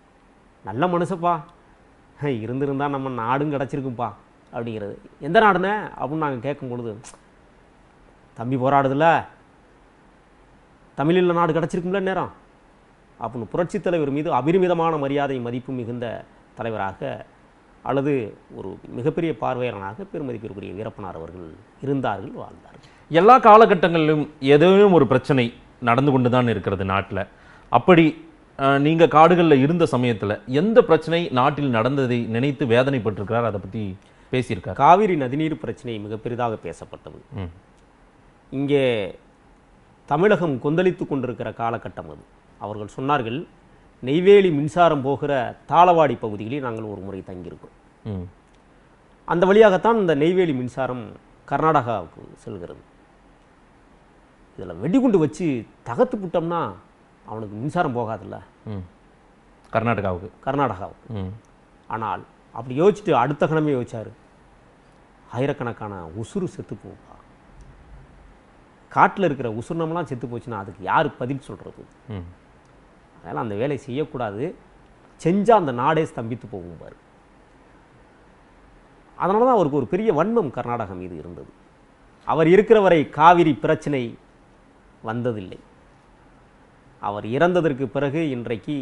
நல்ல மனுஷப்பா ஹே, இருந்திருந்தா நம்ம நாடும் கிடச்சிருக்குப்பா அப்படிங்கிறது எந்த நாடுனே அப்படின்னு நாங்கள் கேட்கும் பொழுது தம்பி போராடுதுல தமிழில் நாடு கிடச்சிருக்கும்ல நேரம் அப்படின்னு புரட்சித் தலைவர் மீது அபரிமிதமான மரியாதை மதிப்பு மிகுந்த தலைவராக அல்லது ஒரு மிகப்பெரிய பார்வையாளனாக பெருமதிப்பிற்குரிய வீரப்பனார் அவர்கள் இருந்தார்கள் வாழ்ந்தார்கள் எல்லா காலகட்டங்களிலும் ஏதேனும் ஒரு பிரச்சனை நடந்து கொண்டு தான் இருக்கிறது நாட்டில் அப்படி அஹ், நீங்க காடுகளில் இருந்த சமயத்துல எந்த பிரச்சனை நாட்டில் நடந்ததை நினைத்து வேதனைப்பட்டிருக்கிறார் அதை பத்தி பேசியிருக்கார் காவிரி நதிநீர் பிரச்சனை மிக பெரிதாக பேசப்பட்டது ம். இங்கே தமிழகம் கொந்தளித்து கொண்டிருக்கிற காலகட்டம் அது அவர்கள் சொன்னார்கள் நெய்வேலி மின்சாரம் போகிற தாளவாடி பகுதிகளில் நாங்கள் ஒரு முறை தங்கியிருக்கோம் ம். அந்த வழியாகத்தான் இந்த நெய்வேலி மின்சாரம் கர்நாடகாவுக்கு செல்கிறது இதில் வெடிகுண்டு வச்சு தகர்த்து விட்டோம்னா அவனுக்கு மின்சாரம் போகாதுல்ல ம். கர்நாடகாவுக்கு கர்நாடகாவுக்கு ம். ஆனால் அப்படி யோசிச்சுட்டு அடுத்த கணமே யோசிச்சாரு ஆயிரக்கணக்கான உசுறு செத்து போகும்பா காட்டில் இருக்கிற உசுர்ணம்லாம் செத்து போச்சுன்னா அதுக்கு யார் பதில் சொல்கிறது ம். அதனால் அந்த வேலையை செய்யக்கூடாது செஞ்சால் அந்த நாடே ஸ்தம்பித்து போகும் பாரு அதனால தான் அவருக்கு ஒரு பெரிய வன்மம் கர்நாடகா மீது இருந்தது அவர் இருக்கிற வரை காவிரி பிரச்சனை வந்ததில்லை அவர் இறந்ததற்கு பிறகு இன்றைக்கு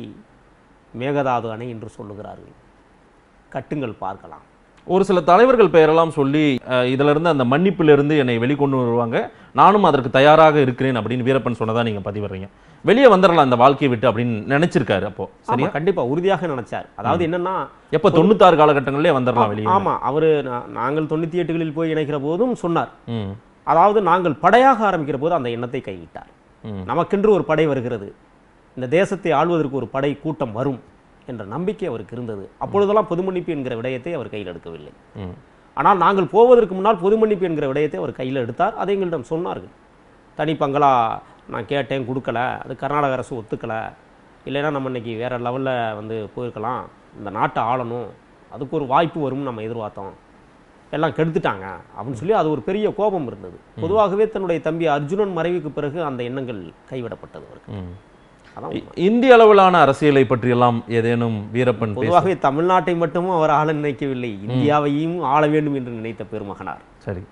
மேகதாது அணை என்று சொல்லுகிறார்கள் கட்டுங்கள் பார்க்கலாம் ஒரு சில தலைவர்கள் பெயரெல்லாம் சொல்லி அஹ், இதுல இருந்து அந்த மன்னிப்புல இருந்து என்னை வெளிக்கொண்டு வருவாங்க நானும் அதற்கு தயாராக இருக்கிறேன் அப்படின்னு வீரப்பன் சொன்னதா நீங்க பதிவிடுறீங்க வெளியே வந்துடலாம் அந்த வாழ்க்கையை விட்டு அப்படின்னு நினைச்சிருக்காரு அப்போ சரியா ஆமா கண்டிப்பா உறுதியாக நினைச்சார் அதாவது என்னன்னா எப்ப தொண்ணூத்தாறு காலகட்டங்களிலே வந்துடலாம் வெளியே ஆமா அவரு நா- நாங்கள் தொண்ணூத்தி எட்டுகளில் போய் இணைக்கிற போதும் சொன்னார் ம். அதாவது நாங்கள் படையாக ஆரம்பிக்கிற போது அந்த எண்ணத்தை கைவிட்டார் ம். நமக்கென்று ஒரு படை வருகிறது இந்த தேசத்தை ஆள்வதற்கு ஒரு படை கூட்டம் வரும் என்ற நம்பிக்கை அவருக்கு இருந்தது அப்பொழுதெல்லாம் பொது மன்னிப்பு என்கிற விடயத்தை அவர் கையில் எடுக்கவில்லை ம். ஆனால் நாங்கள் போவதற்கு முன்னால் பொது மன்னிப்பு என்கிற விடயத்தை அவர் கையில் எடுத்தார் அதை எங்களிடம் சொன்னார்கள் தனி பங்களா நான் கேட்டேன் கொடுக்கல அது கர்நாடக அரசு ஒத்துக்கலை இல்லைன்னா நம்ம இன்னைக்கு வேற லெவலில் வந்து போயிருக்கலாம் இந்த நாட்டை ஆளணும் அதுக்கு ஒரு வாய்ப்பு வரும்னு நம்ம எதிர்பார்த்தோம் எல்லாம் கெடுத்துட்டாங்க அப்படின்னு சொல்லி அது ஒரு பெரிய கோபம் இருந்தது பொதுவாகவே தன்னுடைய தம்பி அர்ஜுனன் மறைவுக்கு பிறகு அந்த எண்ணங்கள் கைவிடப்பட்டது அவருக்கு ம். அதான் இ- இந்திய அளவிலான அரசியலை பற்றியெல்லாம் ஏதேனும் வீரப்பன் பேச பொதுவாகவே தமிழ்நாட்டை மட்டும் அவர் ஆள நினைக்கவில்லை இந்தியாவையும் ஆள வேண்டும் என்று நினைத்த பெருமகனார் சரி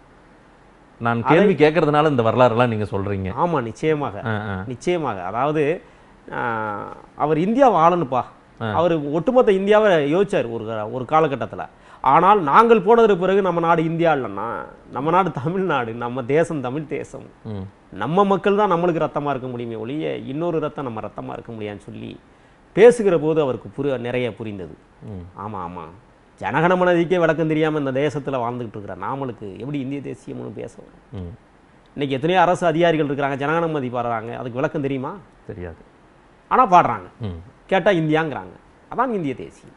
நான் கேள்வி கேட்கறதுனால இந்த வரலாறுலாம் நீங்க சொல்றீங்க ஆமா நிச்சயமாக ஆ, ஆ. நிச்சயமாக அதாவது ஆஹ், அவர் இந்தியாவை ஆளணுப்பா அவர் ஒட்டுமொத்த இந்தியாவை யோசிச்சார் ஒரு கா- ஒரு காலகட்டத்தில் ஆனால் நாங்கள் போனதுக்கு பிறகு நம்ம நாடு இந்தியா இல்லைன்னா நம்ம நாடு தமிழ்நாடு நம்ம தேசம் தமிழ் தேசம் ம். நம்ம மக்கள் தான் நம்மளுக்கு ரத்தமாக இருக்க முடியுமே ஒழிய இன்னொரு ரத்தம் நம்ம ரத்தமாக இருக்க முடியாதுன்னு சொல்லி பேசுகிற போது அவருக்கு புரி நிறைய புரிந்தது ம். ஆமாம் ஆமாம் ஜனகணமனதிக்கே விளக்கம் தெரியாமல் இந்த தேசத்தில் வாழ்ந்துகிட்டு இருக்கிற நாமளுக்கு எப்படி இந்திய தேசியம்னு பேச வரும் ம். இன்னைக்கு எத்தனையோ அரசு அதிகாரிகள் இருக்கிறாங்க ஜனகணமதி பாடுறாங்க அதுக்கு விளக்கம் தெரியுமா தெரியாது ஆனால் பாடுறாங்க ம். கேட்டால் இந்தியாங்கிறாங்க அதான் இந்திய தேசியம்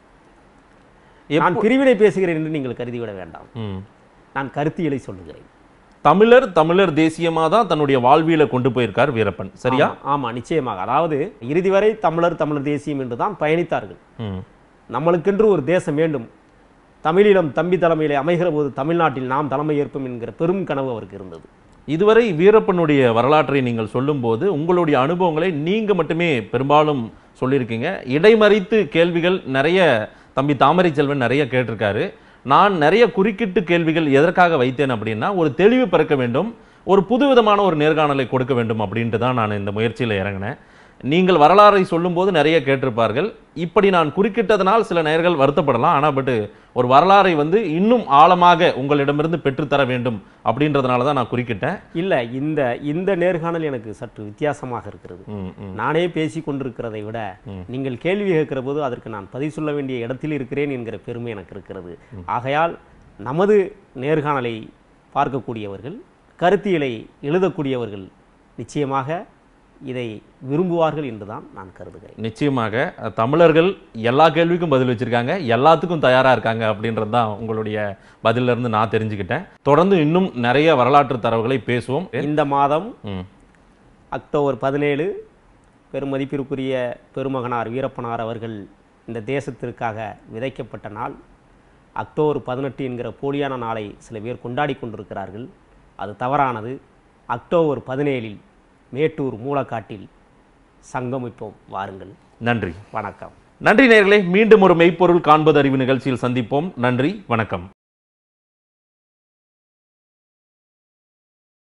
எப்போ- நான் பிரிவினை பேசுகிறேன் என்று நீங்கள் கருதிவிட வேண்டாம் ம். நான் கருத்தியலை சொல்லுகிறேன் தமிழர் தமிழர் தேசியமா தான் தன்னுடைய வாழ்வியலை கொண்டு போயிருக்கார் வீரப்பன் சரியா ஆமா, ஆமா நிச்சயமாக அதாவது இறுதி வரை தமிழர் தமிழர் தேசியம் என்று தான் பயணித்தார்கள் ம். நம்மளுக்கென்று ஒரு தேசம் வேண்டும் தமிழீழம் தம்பி தலைமையிலே அமைகிற போது தமிழ்நாட்டில் நாம் தலைமை ஏற்போம் என்கிற பெரும் கனவு அவருக்கு இருந்தது இதுவரை வீரப்பனுடைய வரலாற்றை நீங்கள் சொல்லும்போது உங்களுடைய அனுபவங்களை நீங்க மட்டுமே பெரும்பாலும் சொல்லியிருக்கீங்க இடைமறித்து கேள்விகள் நிறைய தம்பி தாமரை செல்வன் நிறைய கேட்டிருக்காரு நான் நிறைய குறுக்கிட்டு கேள்விகள் எதற்காக வைத்தேன் அப்படின்னா ஒரு தெளிவு பிறக்க வேண்டும் ஒரு புதுவிதமான ஒரு நேர்காணலை கொடுக்க வேண்டும் அப்படின்ட்டு தான் நான் இந்த முயற்சியில் இறங்கினேன் நீங்கள் வரலாறை சொல்லும்போது நிறைய கேட்டிருப்பார்கள் இப்படி நான் குறுக்கிட்டதனால் சில நேர்கள் வருத்தப்படலாம் ஆனால் பட் ஒரு வரலாறை வந்து இன்னும் ஆழமாக உங்களிடமிருந்து பெற்றுத்தர வேண்டும் அப்படின்றதுனால தான் நான் குறுக்கிட்டேன் இல்ல இந்த இந்த நேர்காணல் எனக்கு சற்று வித்தியாசமாக இருக்கிறது ம், ம். நானே பேசி கொண்டிருக்கிறதை விட நீங்கள் கேள்வி கேட்கிற போது அதற்கு நான் பதில் சொல்ல வேண்டிய இடத்தில் இருக்கிறேன் என்கிற பெருமை எனக்கு இருக்கிறது ஆகையால் நமது நேர்காணலை பார்க்கக்கூடியவர்கள் கருத்தியலை எழுதக்கூடியவர்கள் நிச்சயமாக இதை விரும்புவார்கள் என்றுதான் நான் கருதுகிறேன் நிச்சயமாக அஹ், தமிழர்கள் எல்லா கேள்விக்கும் பதில் வச்சிருக்காங்க எல்லாத்துக்கும் தயாரா இருக்காங்க அப்படின்றது தான் உங்களுடைய பதில்ல இருந்து நான் தெரிஞ்சுக்கிட்டேன் தொடர்ந்து இன்னும் நிறைய வரலாற்று தரவுகளை பேசுவோம் இந்த மாதம் ம், அக்டோபர் பதினேழு பெருமதிப்பிற்குரிய பெருமகனார் வீரப்பனார் அவர்கள் இந்த தேசத்திற்காக விதைக்கப்பட்ட நாள் அக்டோபர் பதினெட்டு என்கிற போலியான நாளை சில பேர் கொண்டாடி கொண்டிருக்கிறார்கள் அது தவறானது அக்டோபர் பதினேழில் மேட்டூர் மூலக்காட்டில் சங்கமிப்போம் வாருங்கள் நன்றி வணக்கம் நன்றி நேர்களே மீண்டும் ஒரு மெய்ப்பொருள் காண்பது அறிவு நிகழ்ச்சியில் சந்திப்போம் நன்றி வணக்கம்